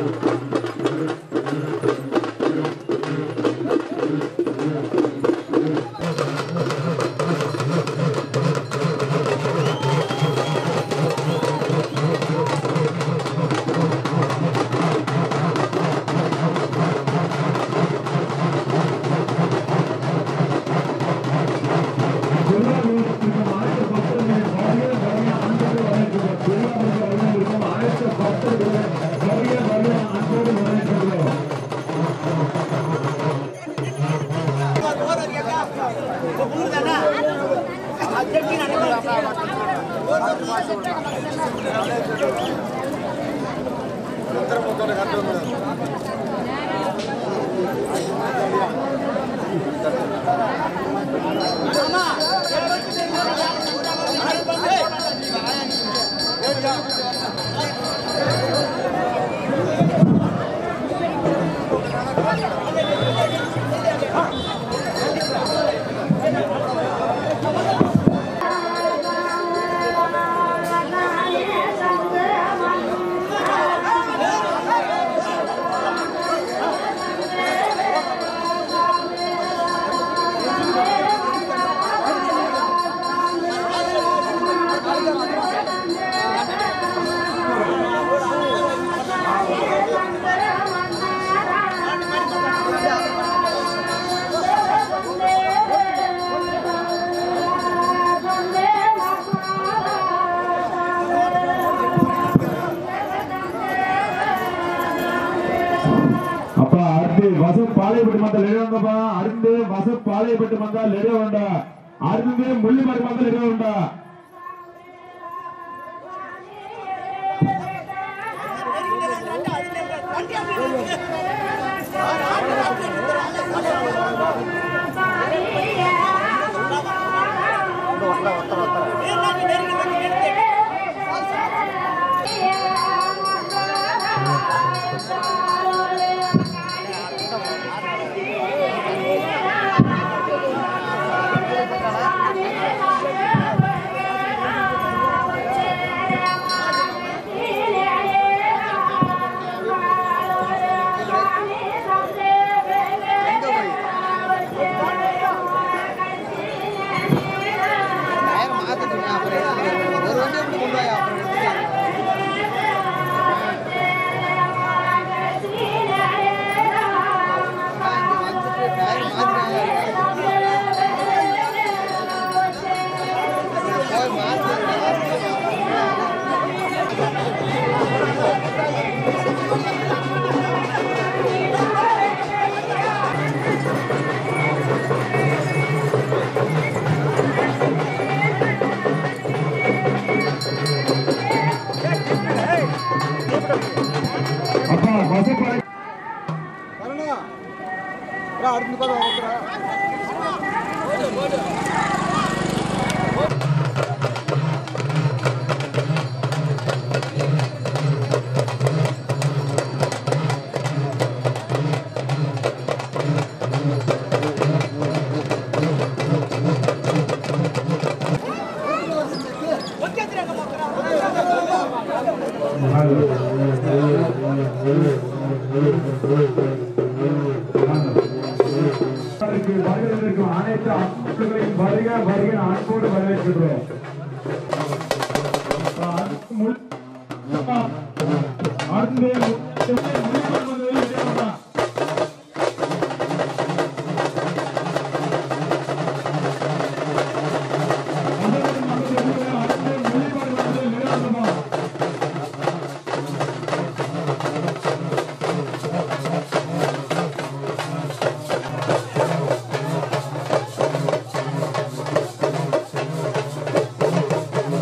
அப்பா அடுத்து வச பாளையப்பட்டு மந்த லேடா அடுத்து வச பாளையப்பட்டு மந்தா லேட வேண்டா அடுத்து முள்ளிமறை மந்த லேட வேண்டா அப்பா வச பாளை அடுத்து பாரு வரக்குறா வருகிறதற்கும் அனைத்து அம்சங்களையும் வருக வருக அன்போடு வரவேற்கின்றோம் அடுத்து ஆ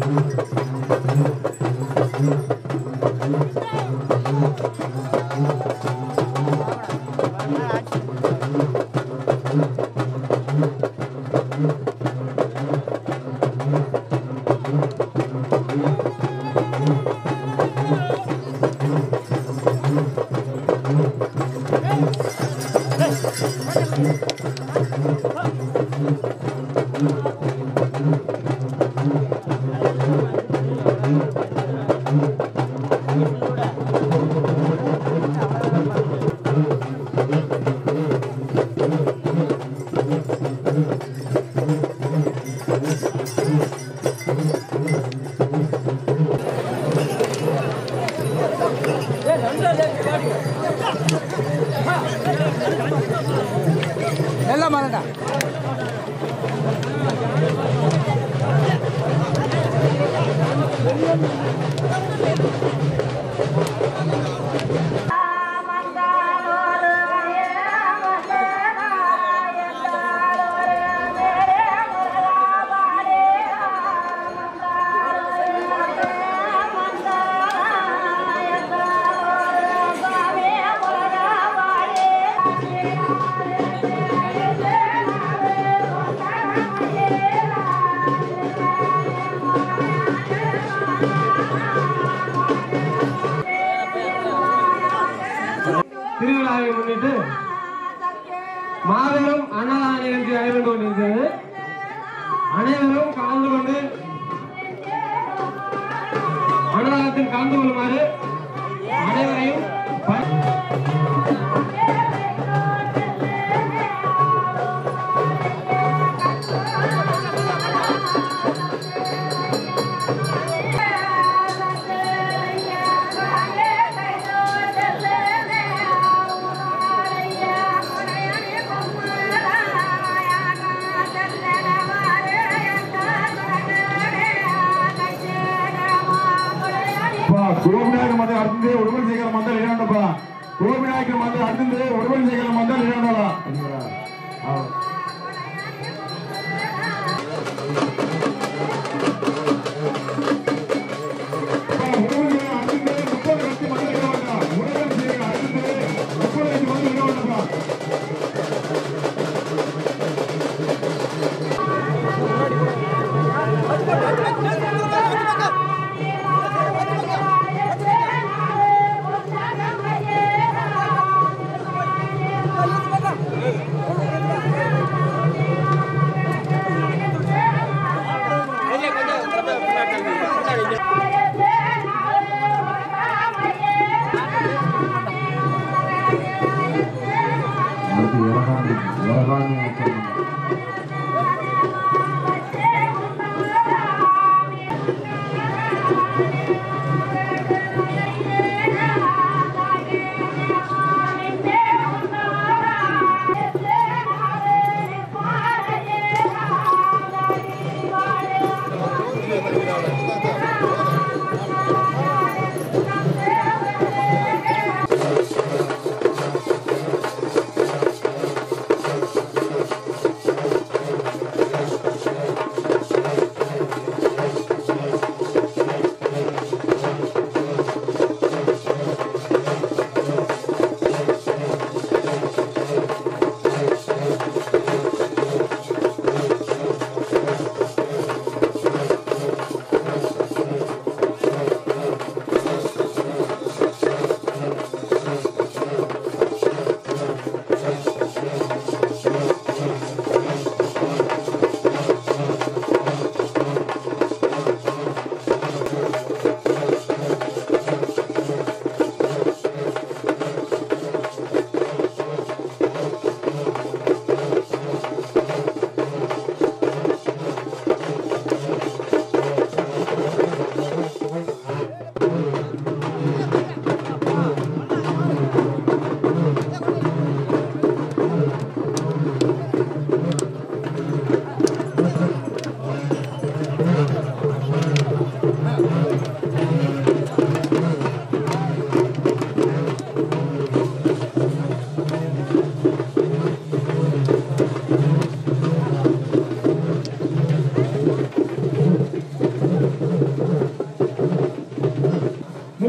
எல்லாம் மறண்டா திருவிழாவை முன்னிட்டு மாபெரும் அன்னதான நிகழ்ச்சி நடைபெற்று கொண்டிருக்கிறது அனைவரும் கலந்து கொண்டு அன்னதானத்தில் கலந்து கொள்ளுமாறு அனைவரையும் ப- கோவிநாயக மதம் அடுத்து உடுமல் சேகர மந்தல் இடாண்டப்பா கோவிநாயக மதம் அடுத்து உடுமல் சேகர மந்தல் இடாண்டா Thank you.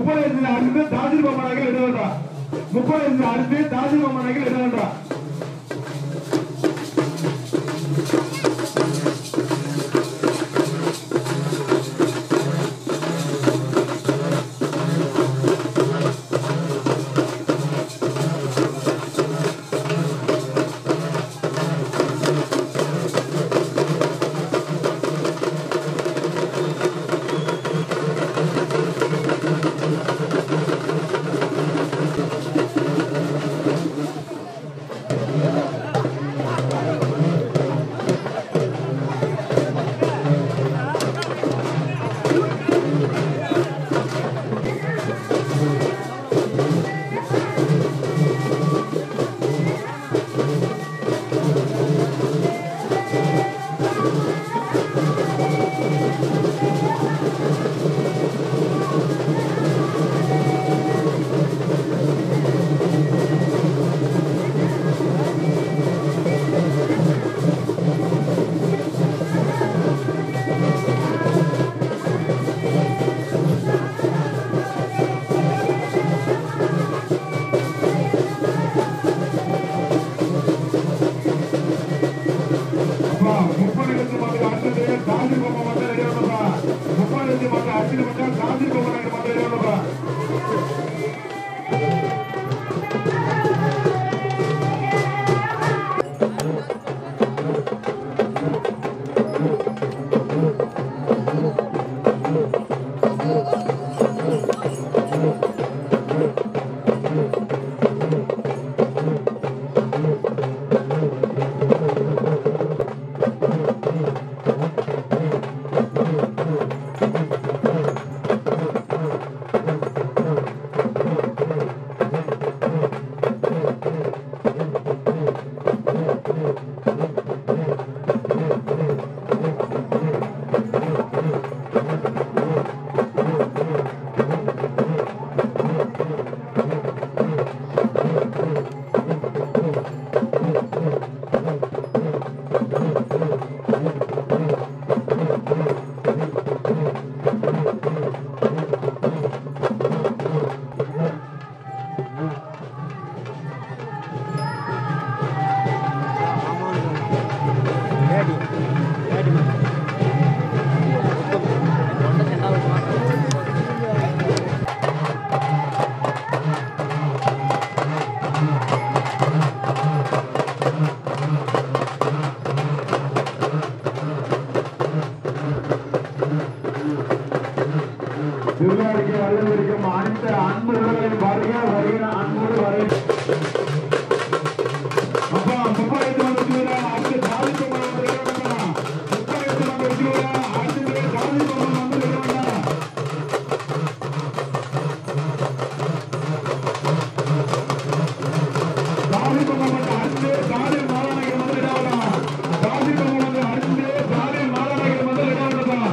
முப்பது அடுத்து தாஜில் பொம்மனாக எழுதுவதா முப்பது அடுத்து தாஜில் பொம்மனாக எழுதுவதா முப்பது லட்சம் மக்கள் அடுத்தது தாஜில் பொம்மை மட்டும் ரெடி ஆகணும்ப்பா முப்பது லட்சம் மக்கள் அடுத்தது மட்டும் தாஜில் பொம்மை மட்டும் ரெடி ஆகணும்ப்பா திருவிழாவுக்கு வரவிருக்கும் அனைத்து அன்பு உள்ளவர்களை பாருங்க வருகிற அன்போடு வரை அப்பா முப்பது வந்து வச்சுக்கிறா அடுத்து தாலி பொம்மை வந்து வேண்டாம் முப்பது வந்து வச்சுக்கிறா அடுத்து தாலி பொம்மை வந்து வேண்டாம் தாலி பொம்மை வந்து அடுத்து தாலி மாலாநகர் வந்து வேண்டாம் தாலி பொம்மை வந்து அடுத்து தாலி மாலாநகர் வந்து வேண்டாம்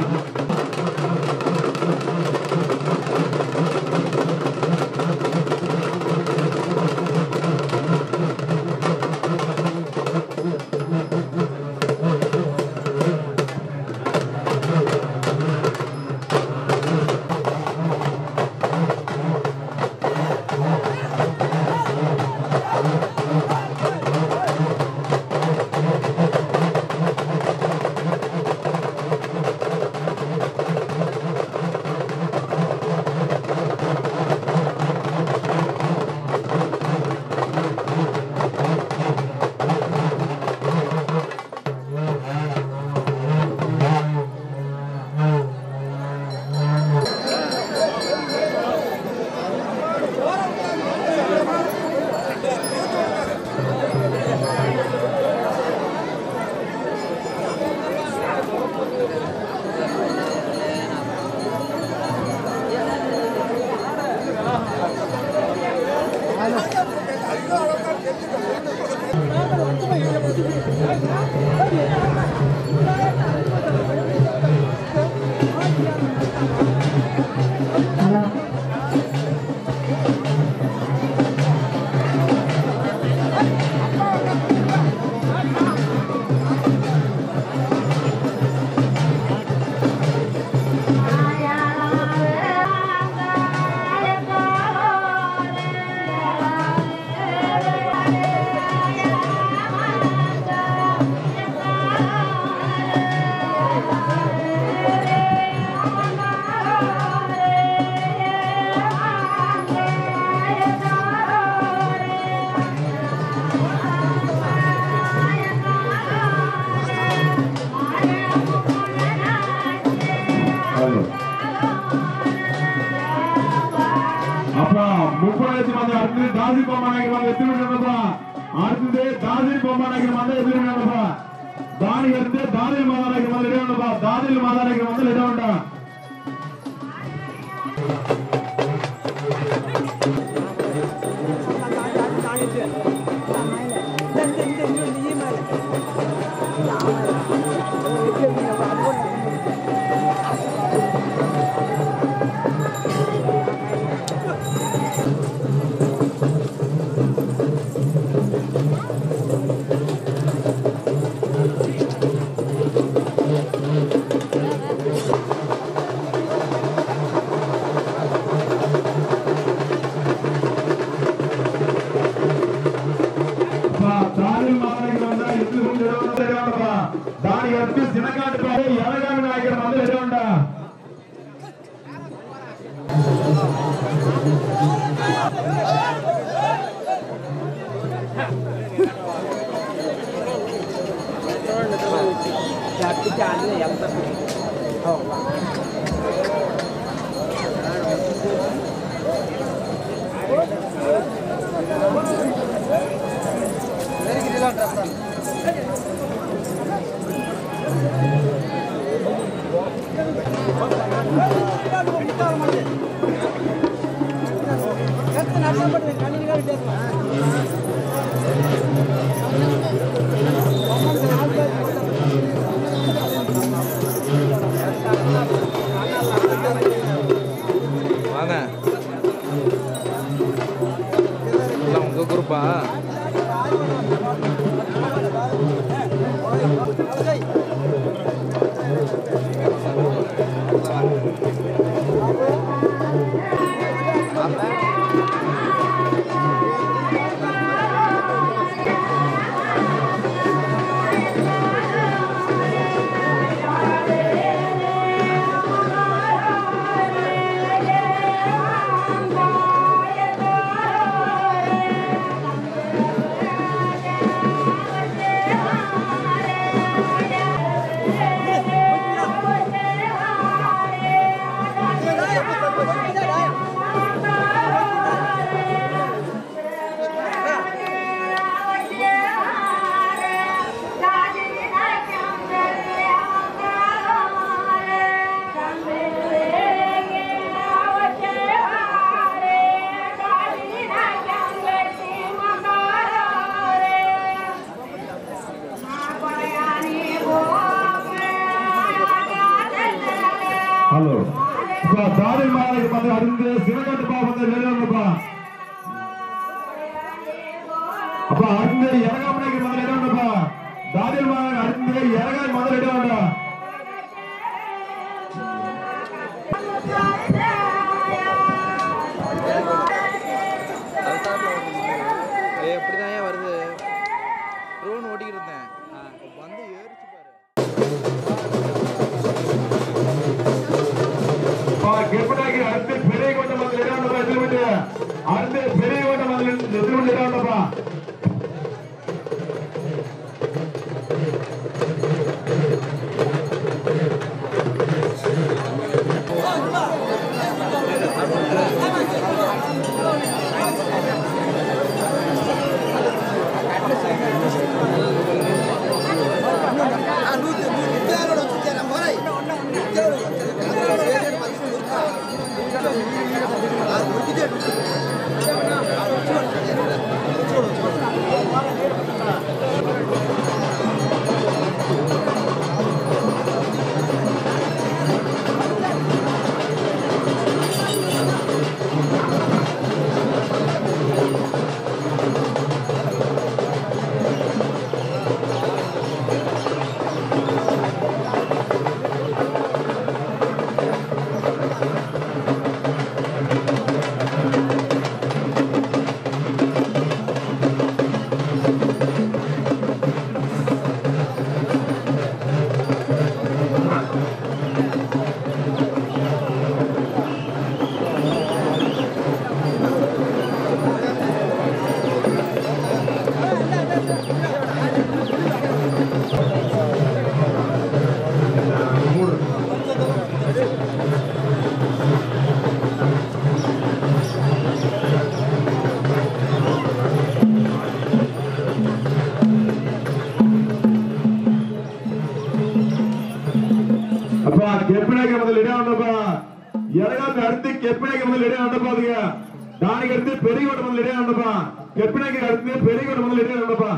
ஹலோ அப்பா முப்பதாயிரத்தி ಮಂದಿ அடுத்தது தாசி பொம்மாநாயகர் வந்து எத்தனை வேணும்ப்பா அடுத்தது தாசி பொம்மாநாயகர் வந்து எத்தனை வேணும்ப்பா தானி இருந்து தானில் மாதாநாயகர் வந்து இடம் வேணும்ப்பா தானில் மாதாநாயகர் வந்து இடம் வேண்டாம் அப்பா, தானில் மாதாநாயகர் வந்தா எத்தனை கொண்டு இடம் வந்து இடம் வேணும்ப்பா தானி எடுத்து சினக்காட்டு பாரு இறகாமி நாயகர் வந்து இடம் வேண்டாம் வாங்க எல்லாம் உங்க குரூப்பா ஹலோ அப்பா தானில் மாதாநாயகர் வந்து அடுத்து சிவகாட்டு பா வந்து வெளியே அப்பா அடுத்து இறகாம நாயகர் வந்து இடம் வேண்டாம்ப்பா தானில் மாதாநாயகர் அடுத்து இறகாய் முதல்ல இடம் வேண்டாம் ஏய் எப்படிதான் ஏன் வருது ட்ரோன் ஓட்டிக்கிட்டு இருந்தேன் வந்து ஏறிச்சு பாரு அப்பா கெப்படாக்கி அடுத்து பெரிய கொண்ட வந்து இடம் வேண்டாம்ப்பா எதிர்விட்டு அடுத்து பெரிய கொண்ட வந்து எதிர்விட்டு இடம் வேண்டாம்ப்பா நூத்தி நூத்தி கெப்பினாக்கி முதல் இடம் வந்தப்பா எலகாத்து அடுத்து கெப்பினாக்கி முதல் இடம் வந்தப்பாதுங்க தானிக்கு அடுத்து பெரியகோட்டை முதல் இடம் வந்தப்பா கெப்பினாக்கி அடுத்து பெரியகோட்டை முதல் இடம் வந்தப்பா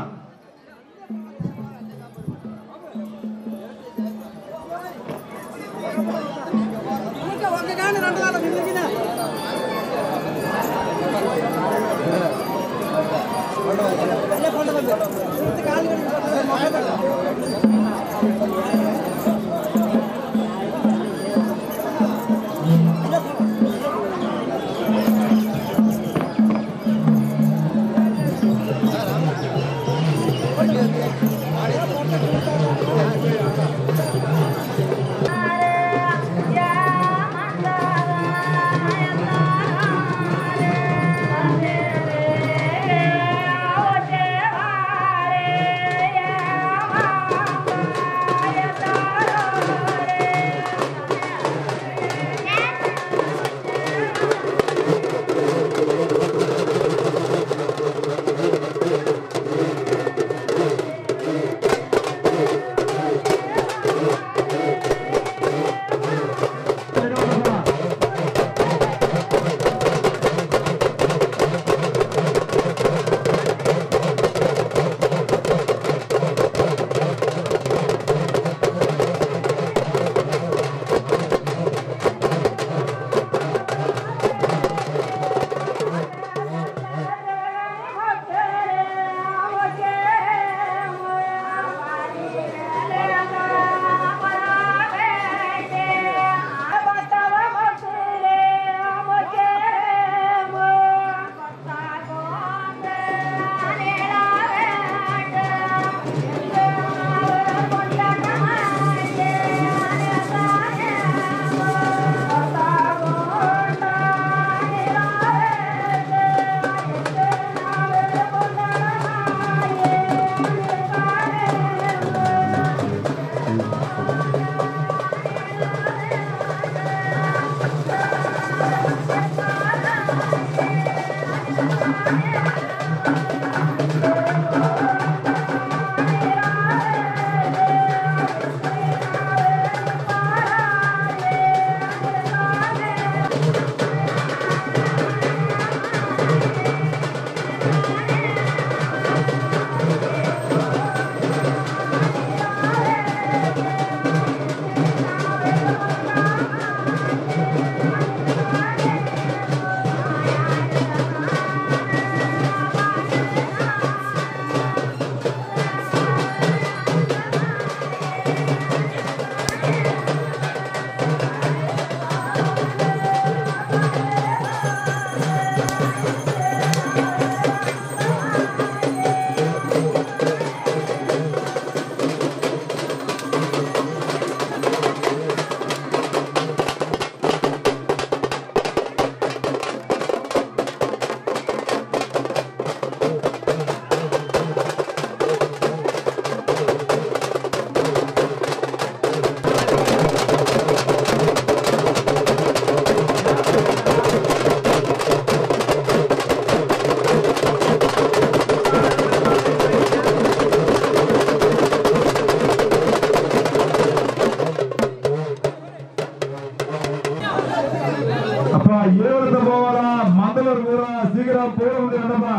அப்பா ஏழுத்த போகலாம் மந்தலூர் பூரா சீக்கிரம் போக முடியாதப்பா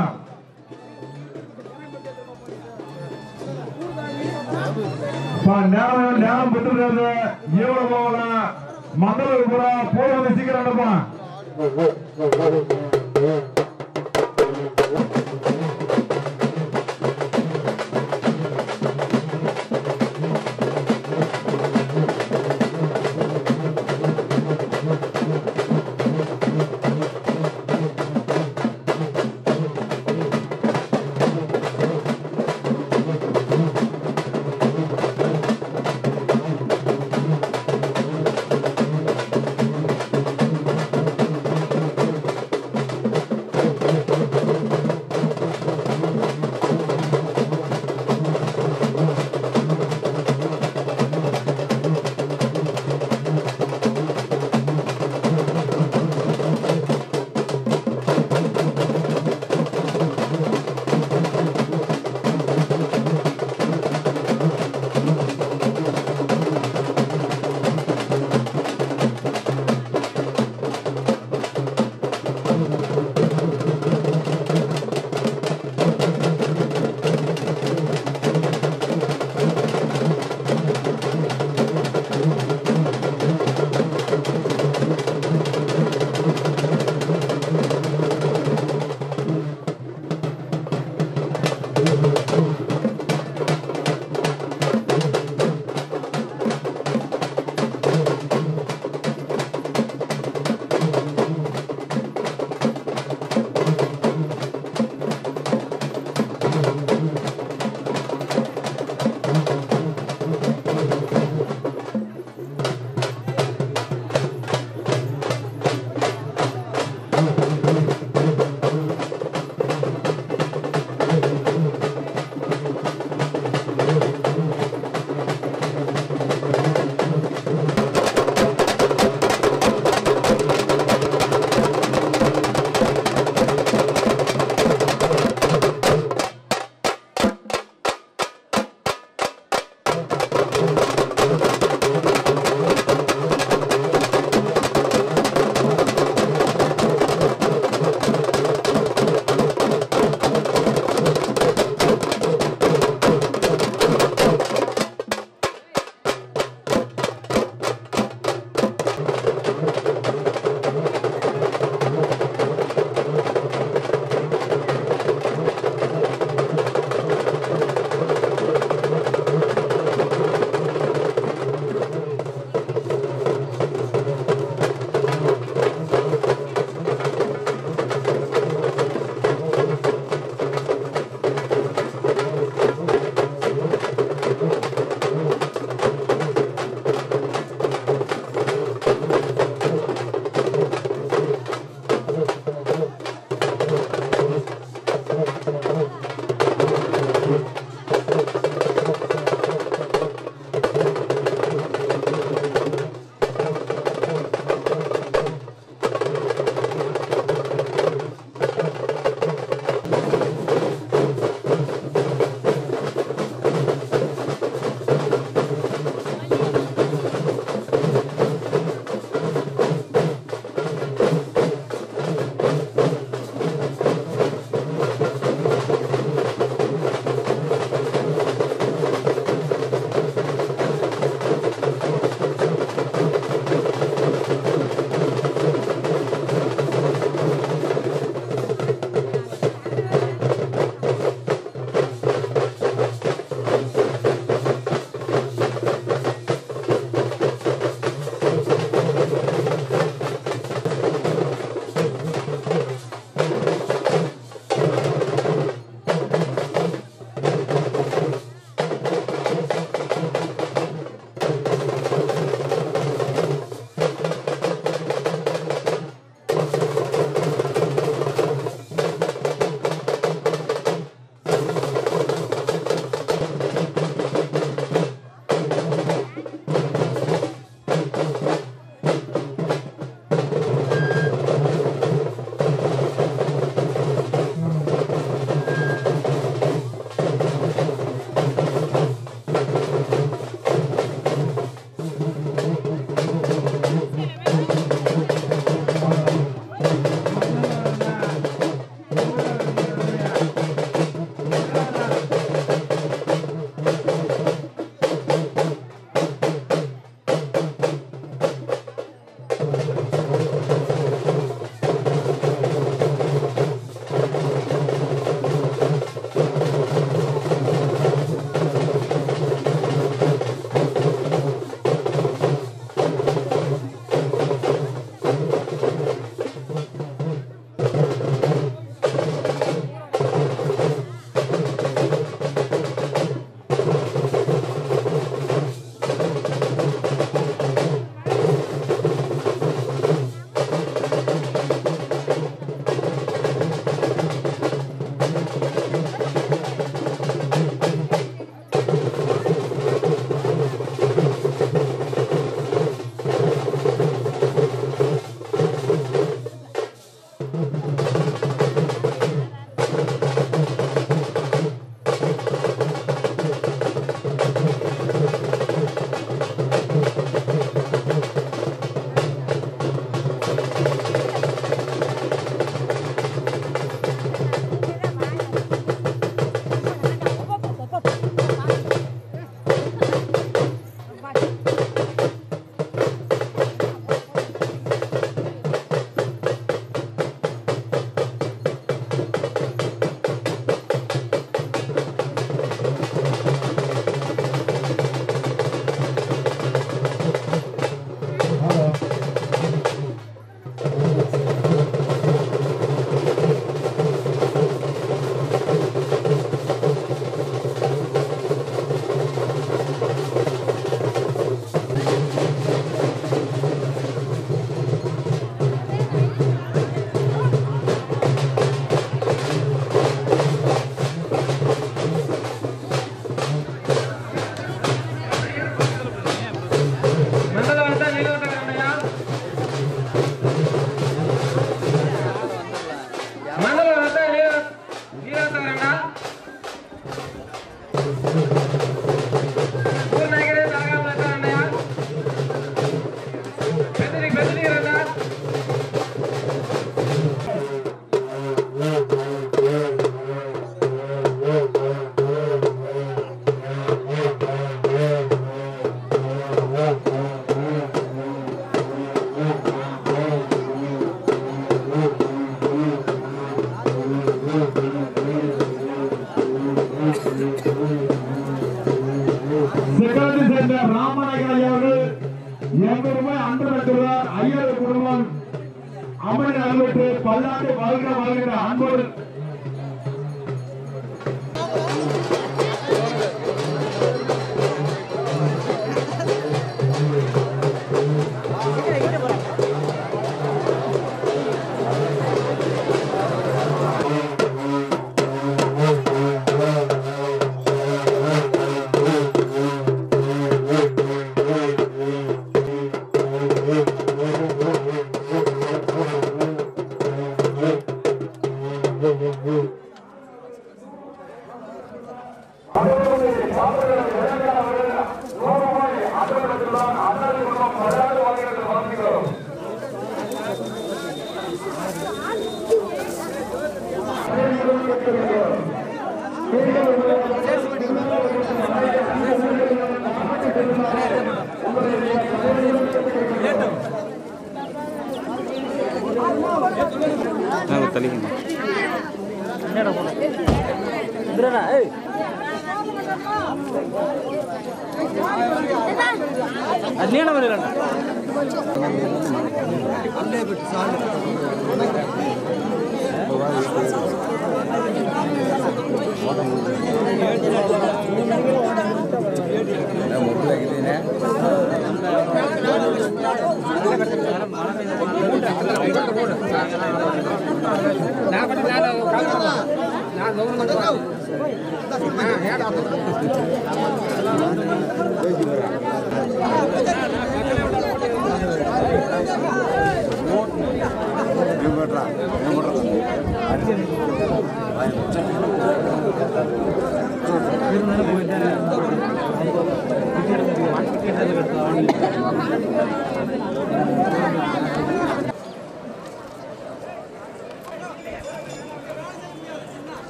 அப்பா நேரம் நேரம் பெற்றுறது ஏழு போகலாம் மந்தலூர் பூரா போக சீக்கிரம் அனுப்பா பெற்று பல்லாண்டு வாழ்கிற வாழ்கிற அன்போடு நான் தள்ளிக்கணும் ಅದ್ನೇನ ಬರಲ್ಲ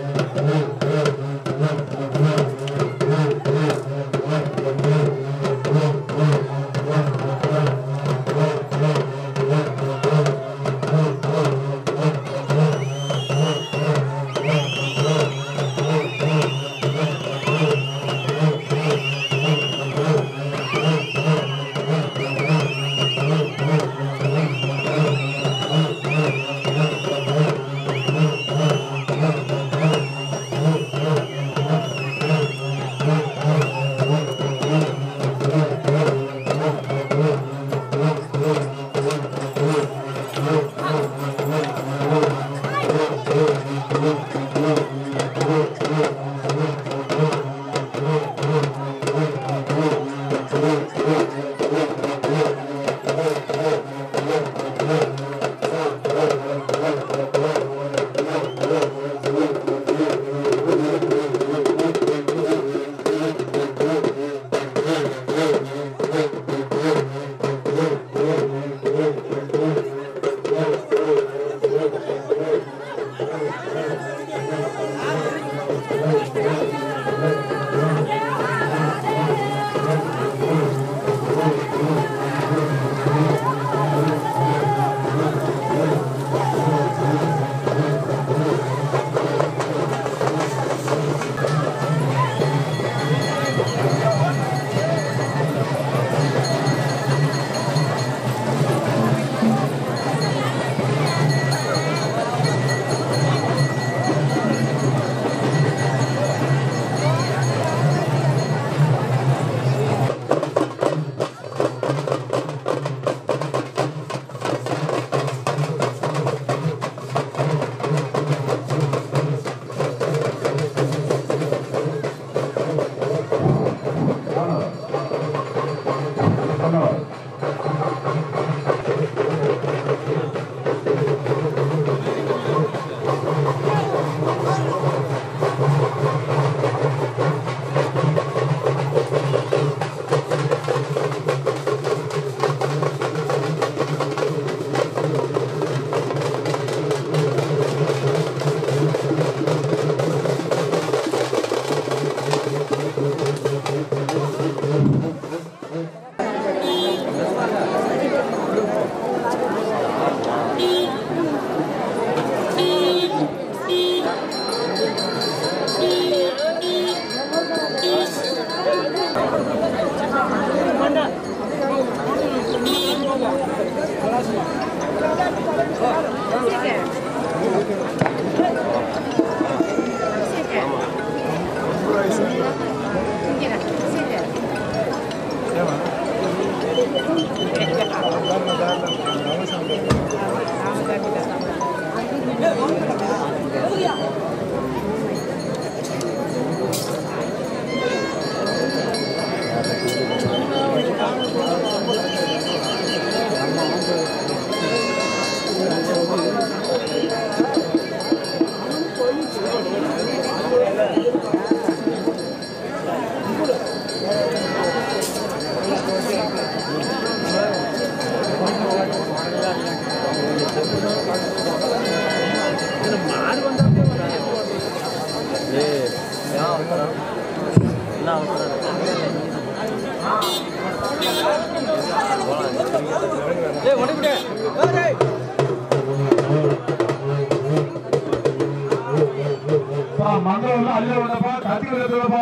Thank ஏய் ஒடி விடு ஏய் பா மங்களம் அல்ல விடப்பா கத்தி விடப்பா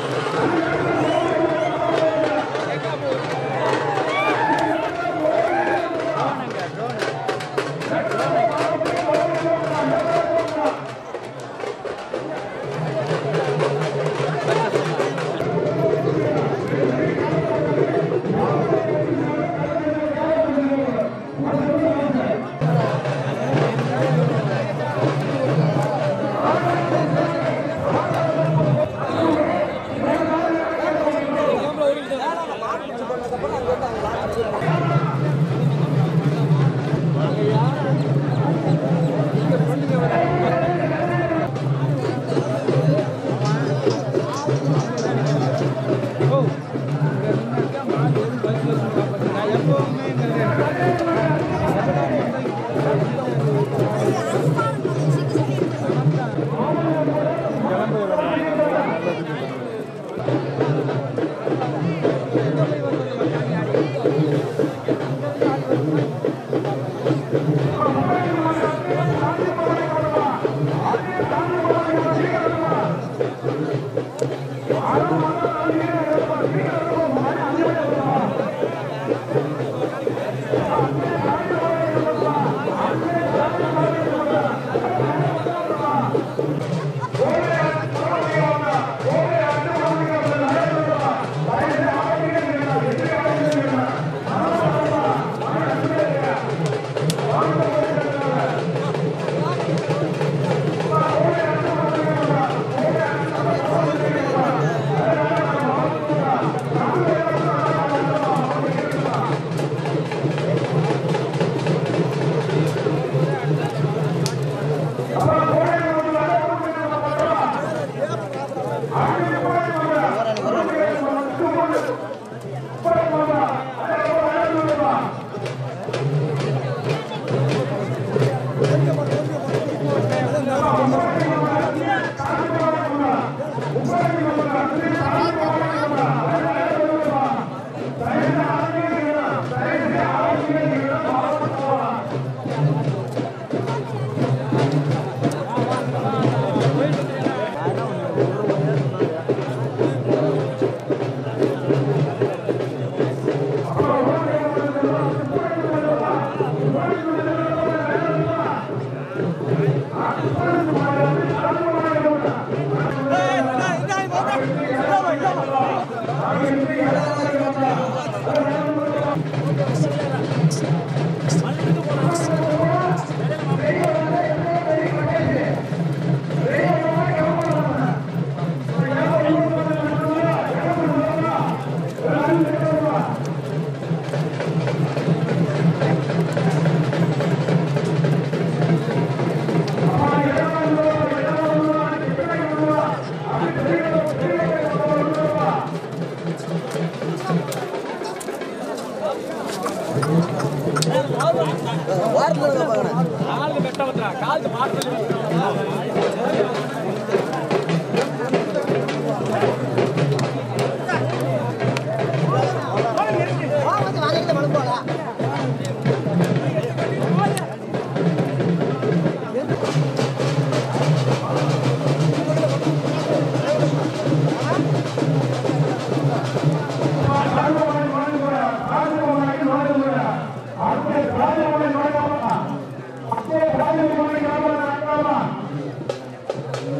Thank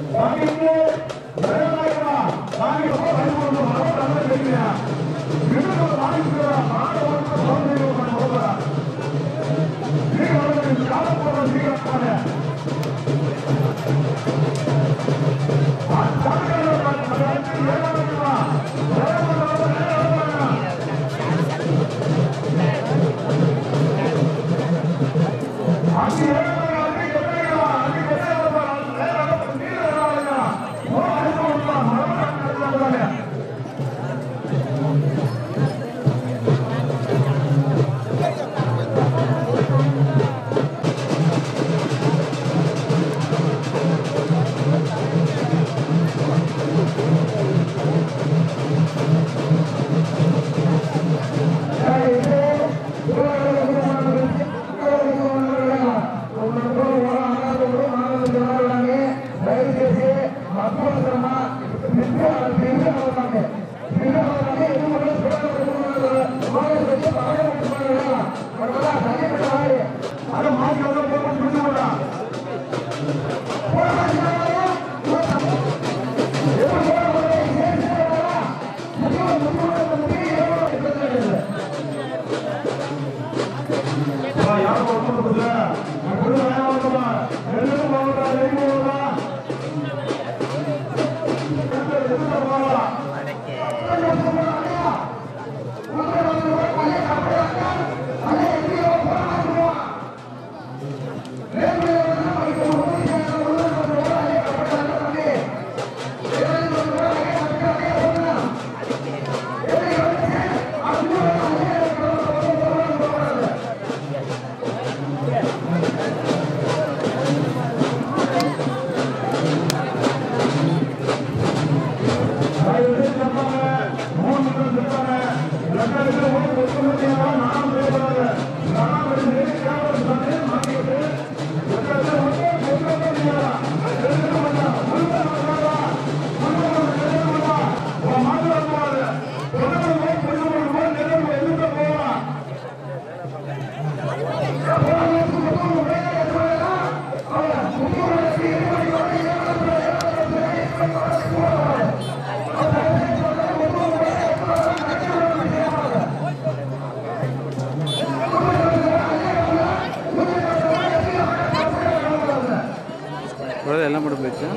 குழந்தை எல்லாம் மட்டும் போயிடுச்சா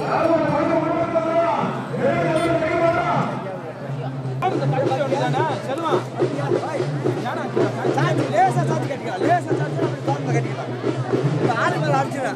லேசா சாத்தி கட்டிக்கலாம் லேசா சாத்தி அப்படி பாருங்க கட்டிக்கலாம் இப்ப ஆறு மேல அடிச்சிடறேன்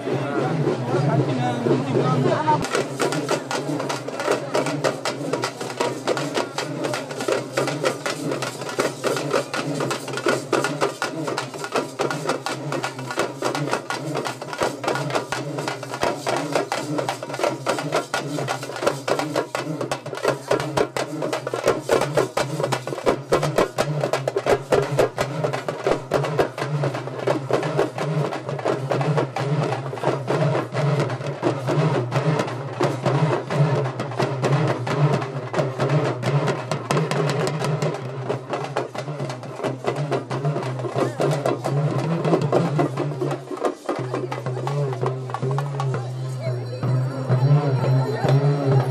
ஆ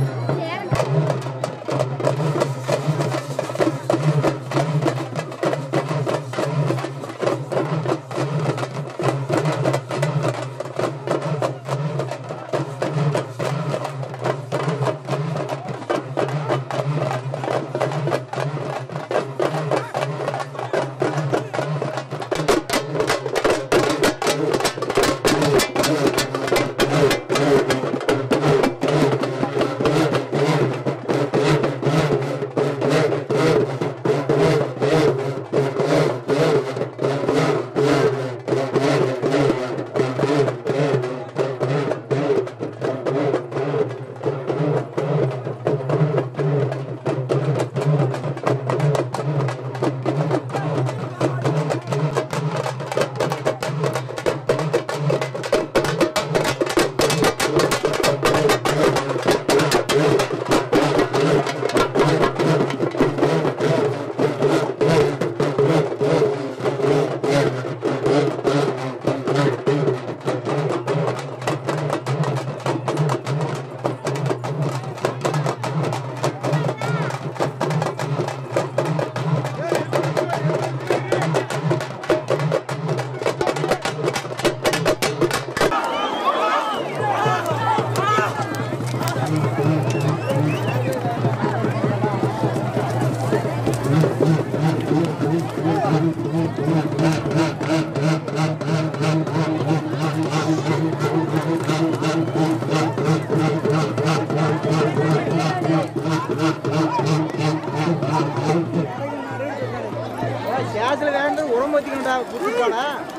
சேசல் வேண்டாம் உரம் வச்சுக்கணும்டா குத்தி போட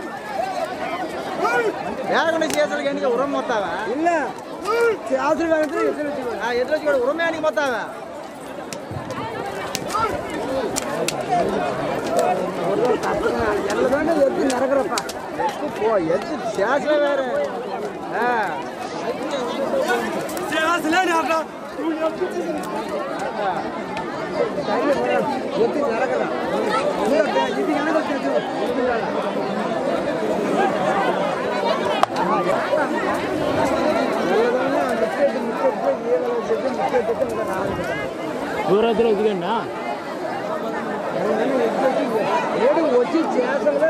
வேற கொண்டு சேசல் கேண்டிக்க உரம் மொத்தாவ இல்ல சேசல் வேண்டாம் எதிர வச்சுக்கோ ஆ எதிர வச்சுக்கோ உரமே அன்னைக்கு மொத்தாவ எல்லாம் எது நடக்கிறப்பா போ எது சேசல வேற ஆ சேசல நடக்கிறா எது நடக்கிறா இது எனக்கு దూరத்தில் వదిలేండా వచ్చి చేసలే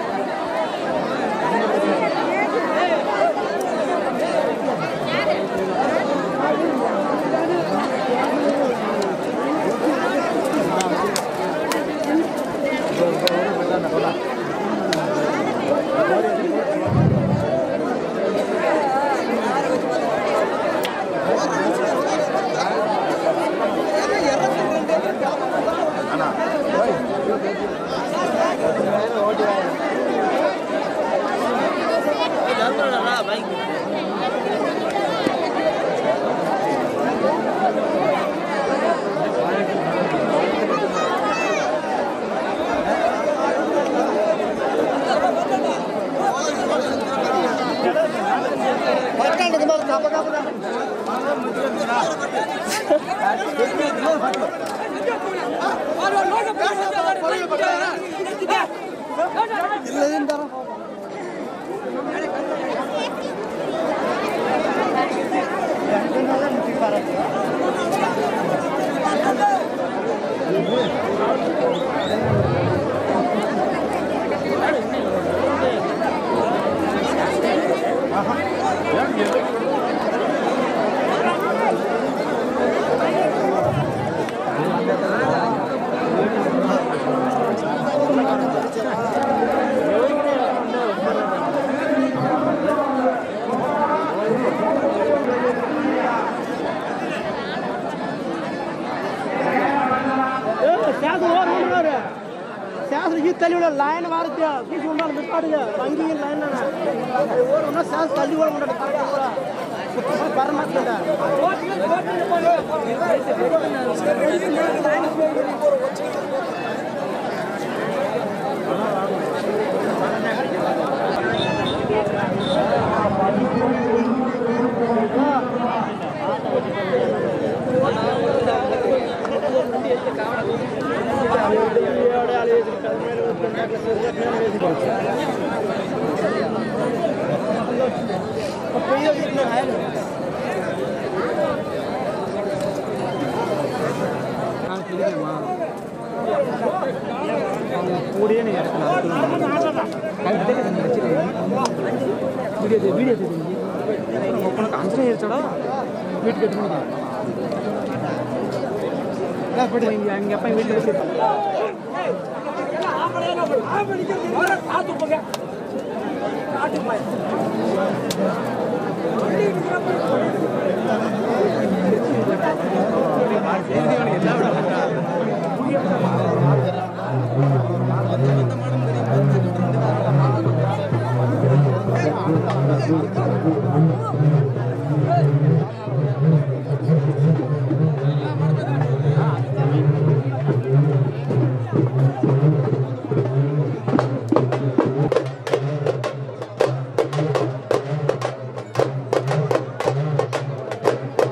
శాస్త్రం ఈ తల్లి లైన్ వాడితే తీసి ఉండాలి మిట్టాడుగా వంగి లైన్ ఓరు ఉన్న శాస్త్ర తల్లి కూడా ఉండదు పరమాత్మ கூடிய நீ வீடியோ வீடியோ உனக்கு அன்ஸ்டா ஏறிச்சாடா வீட்டுக்கு எடுத்து இங்கே அங்கே அப்பா வீட்டில் வச்சு ஆ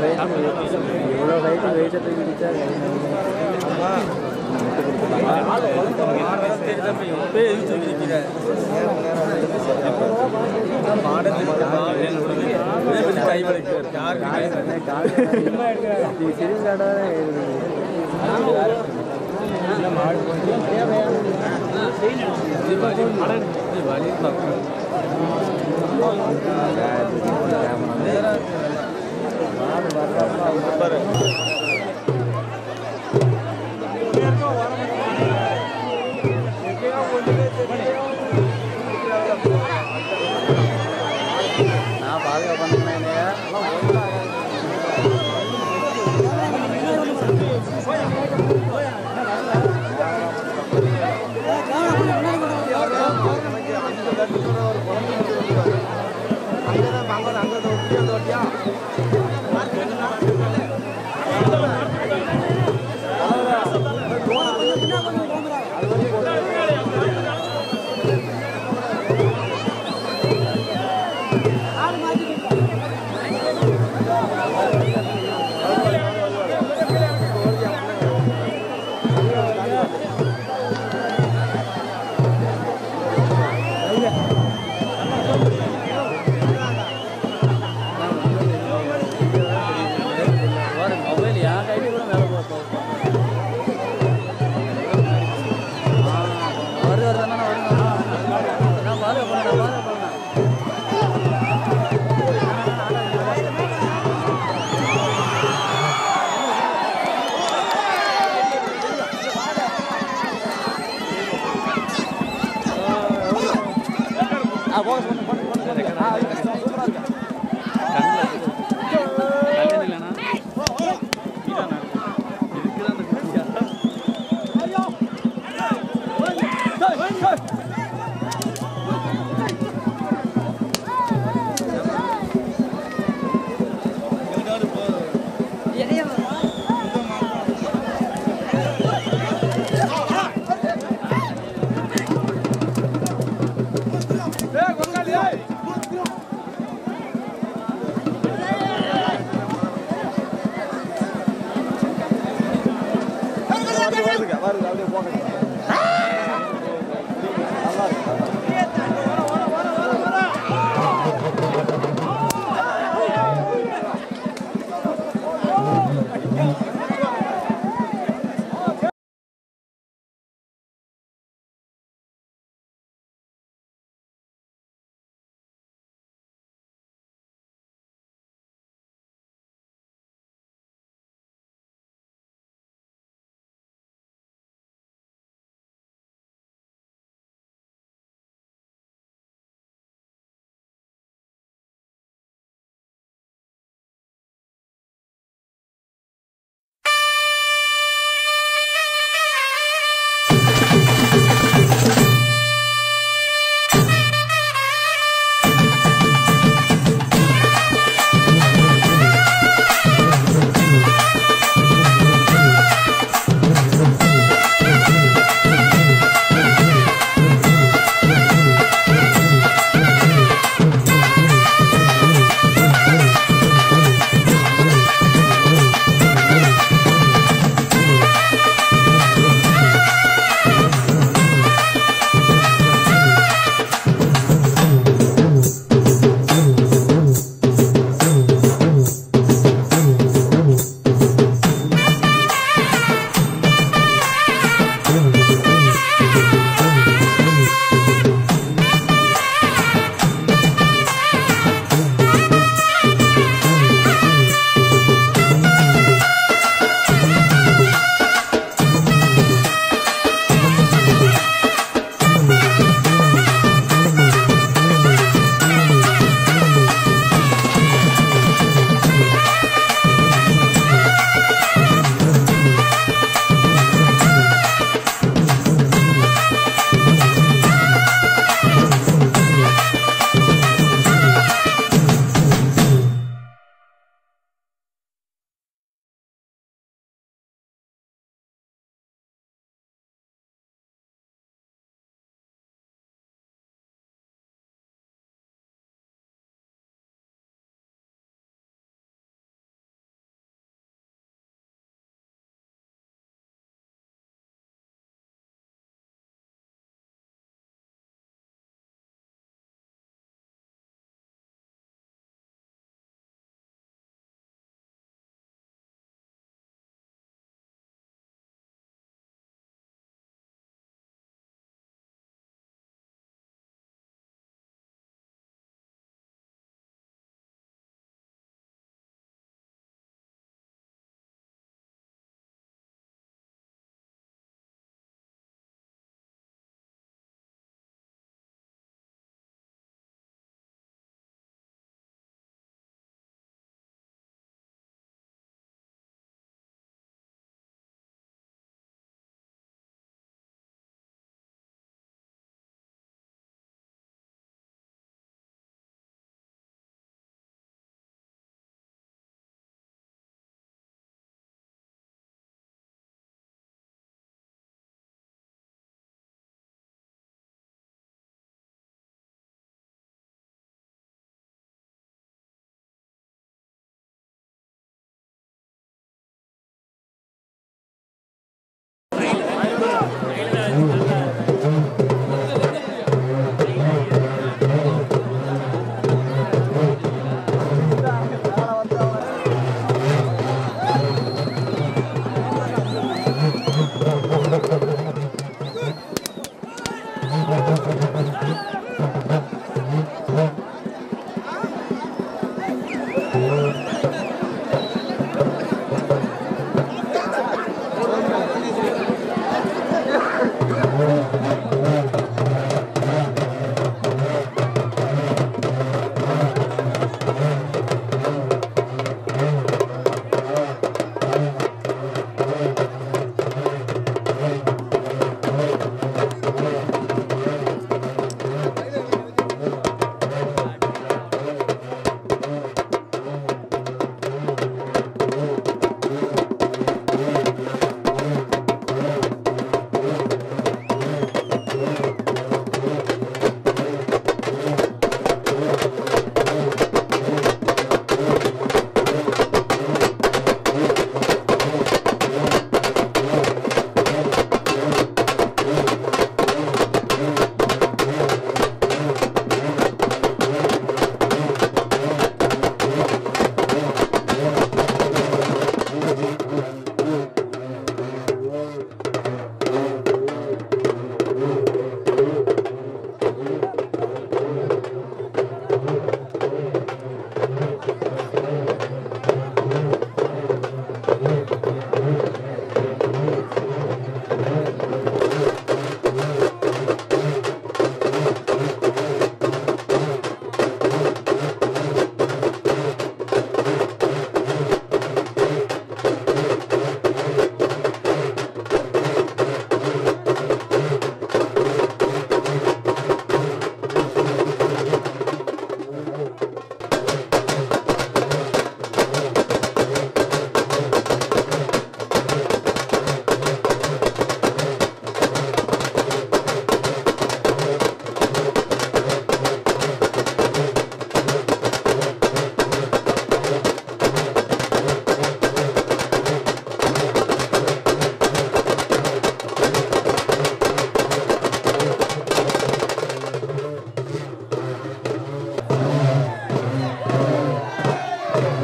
இவ்வளோ வெயிட் வெயிட்டை தூக்கி பிடிச்சா நான் பாதுகாப்பு மொபைல் என் கைட்டு கூட மேலே போகும் வருது வருது அண்ணா, வருது நான் பாதுகாப்பு பண்ணேன் நான் பாதுகாப்பு பண்ணேன்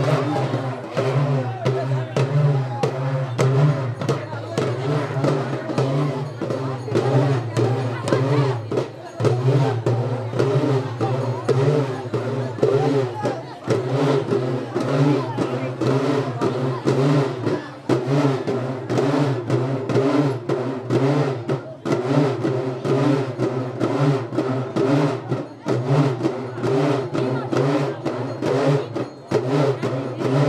ஆ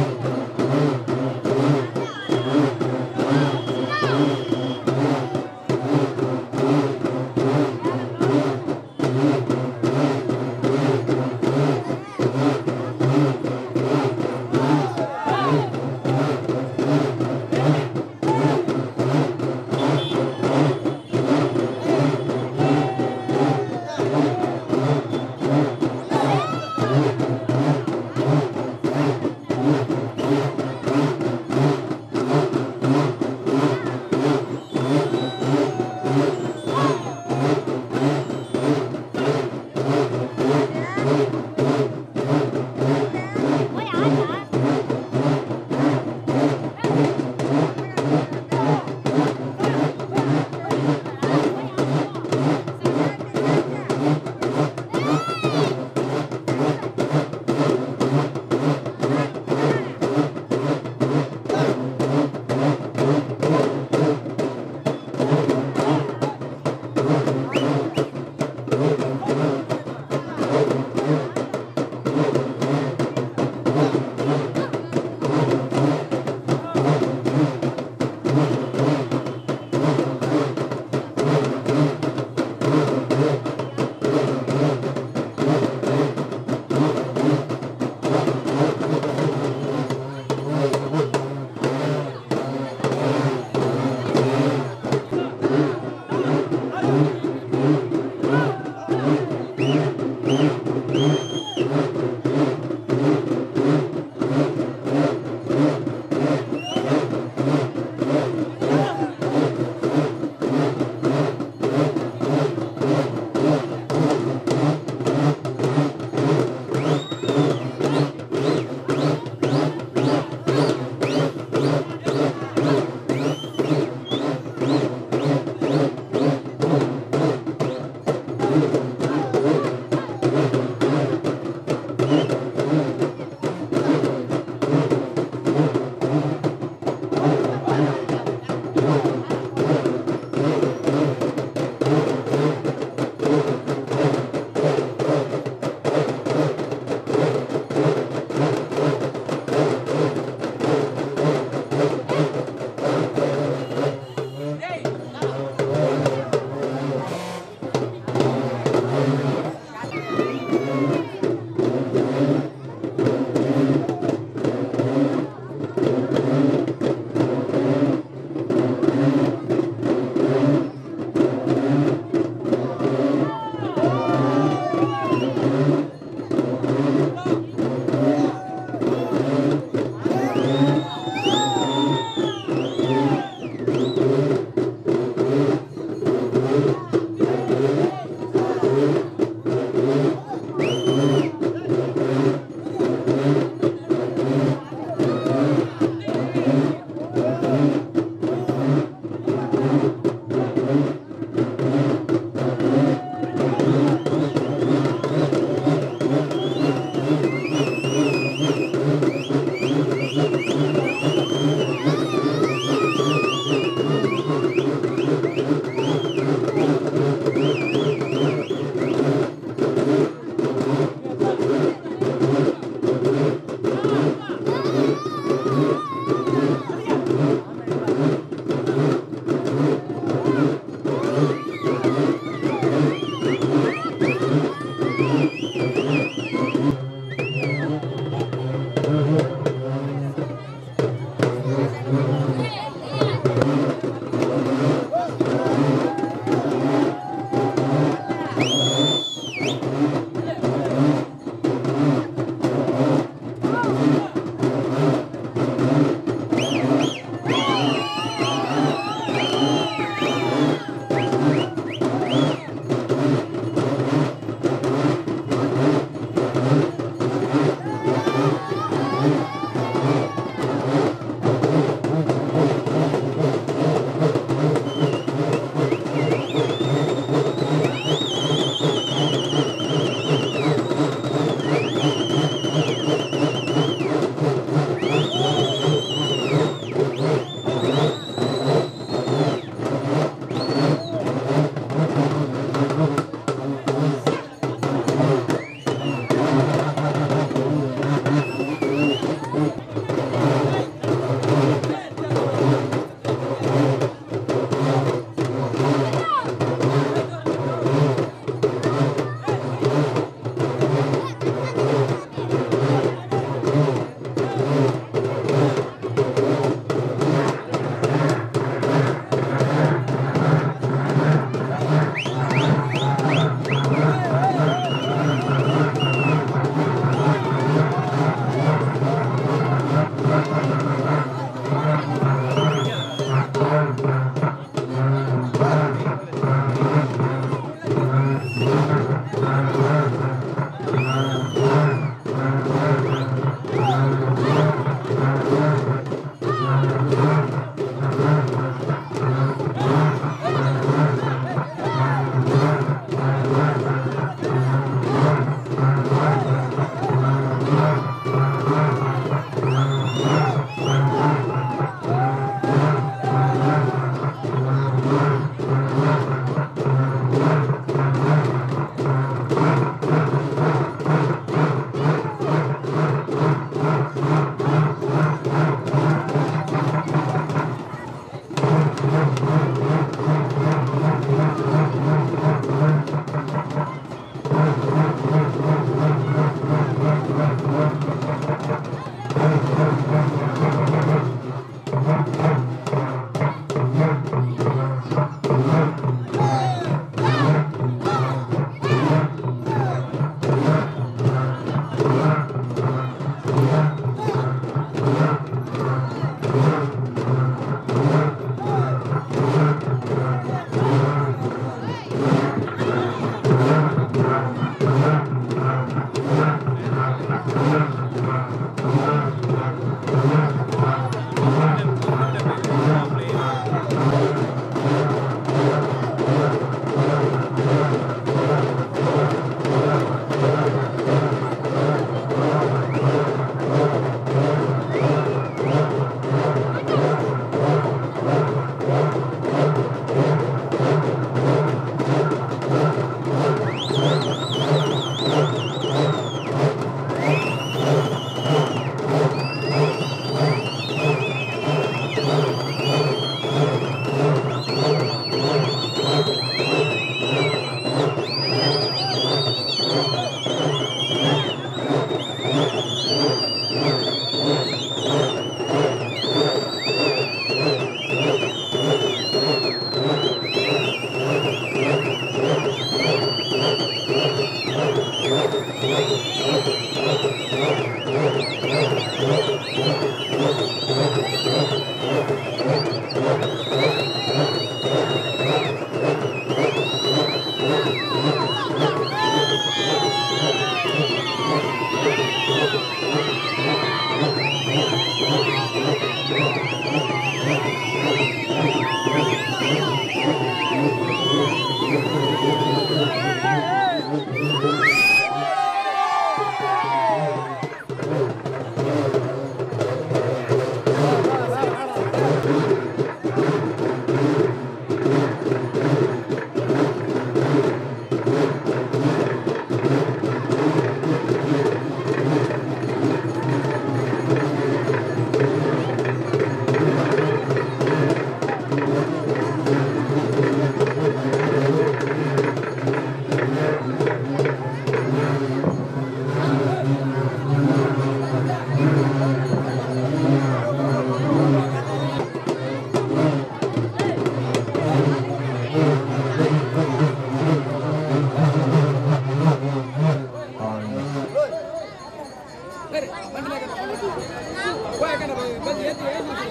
போய் அக்கா, போய் ஏத்தி ஏத்தி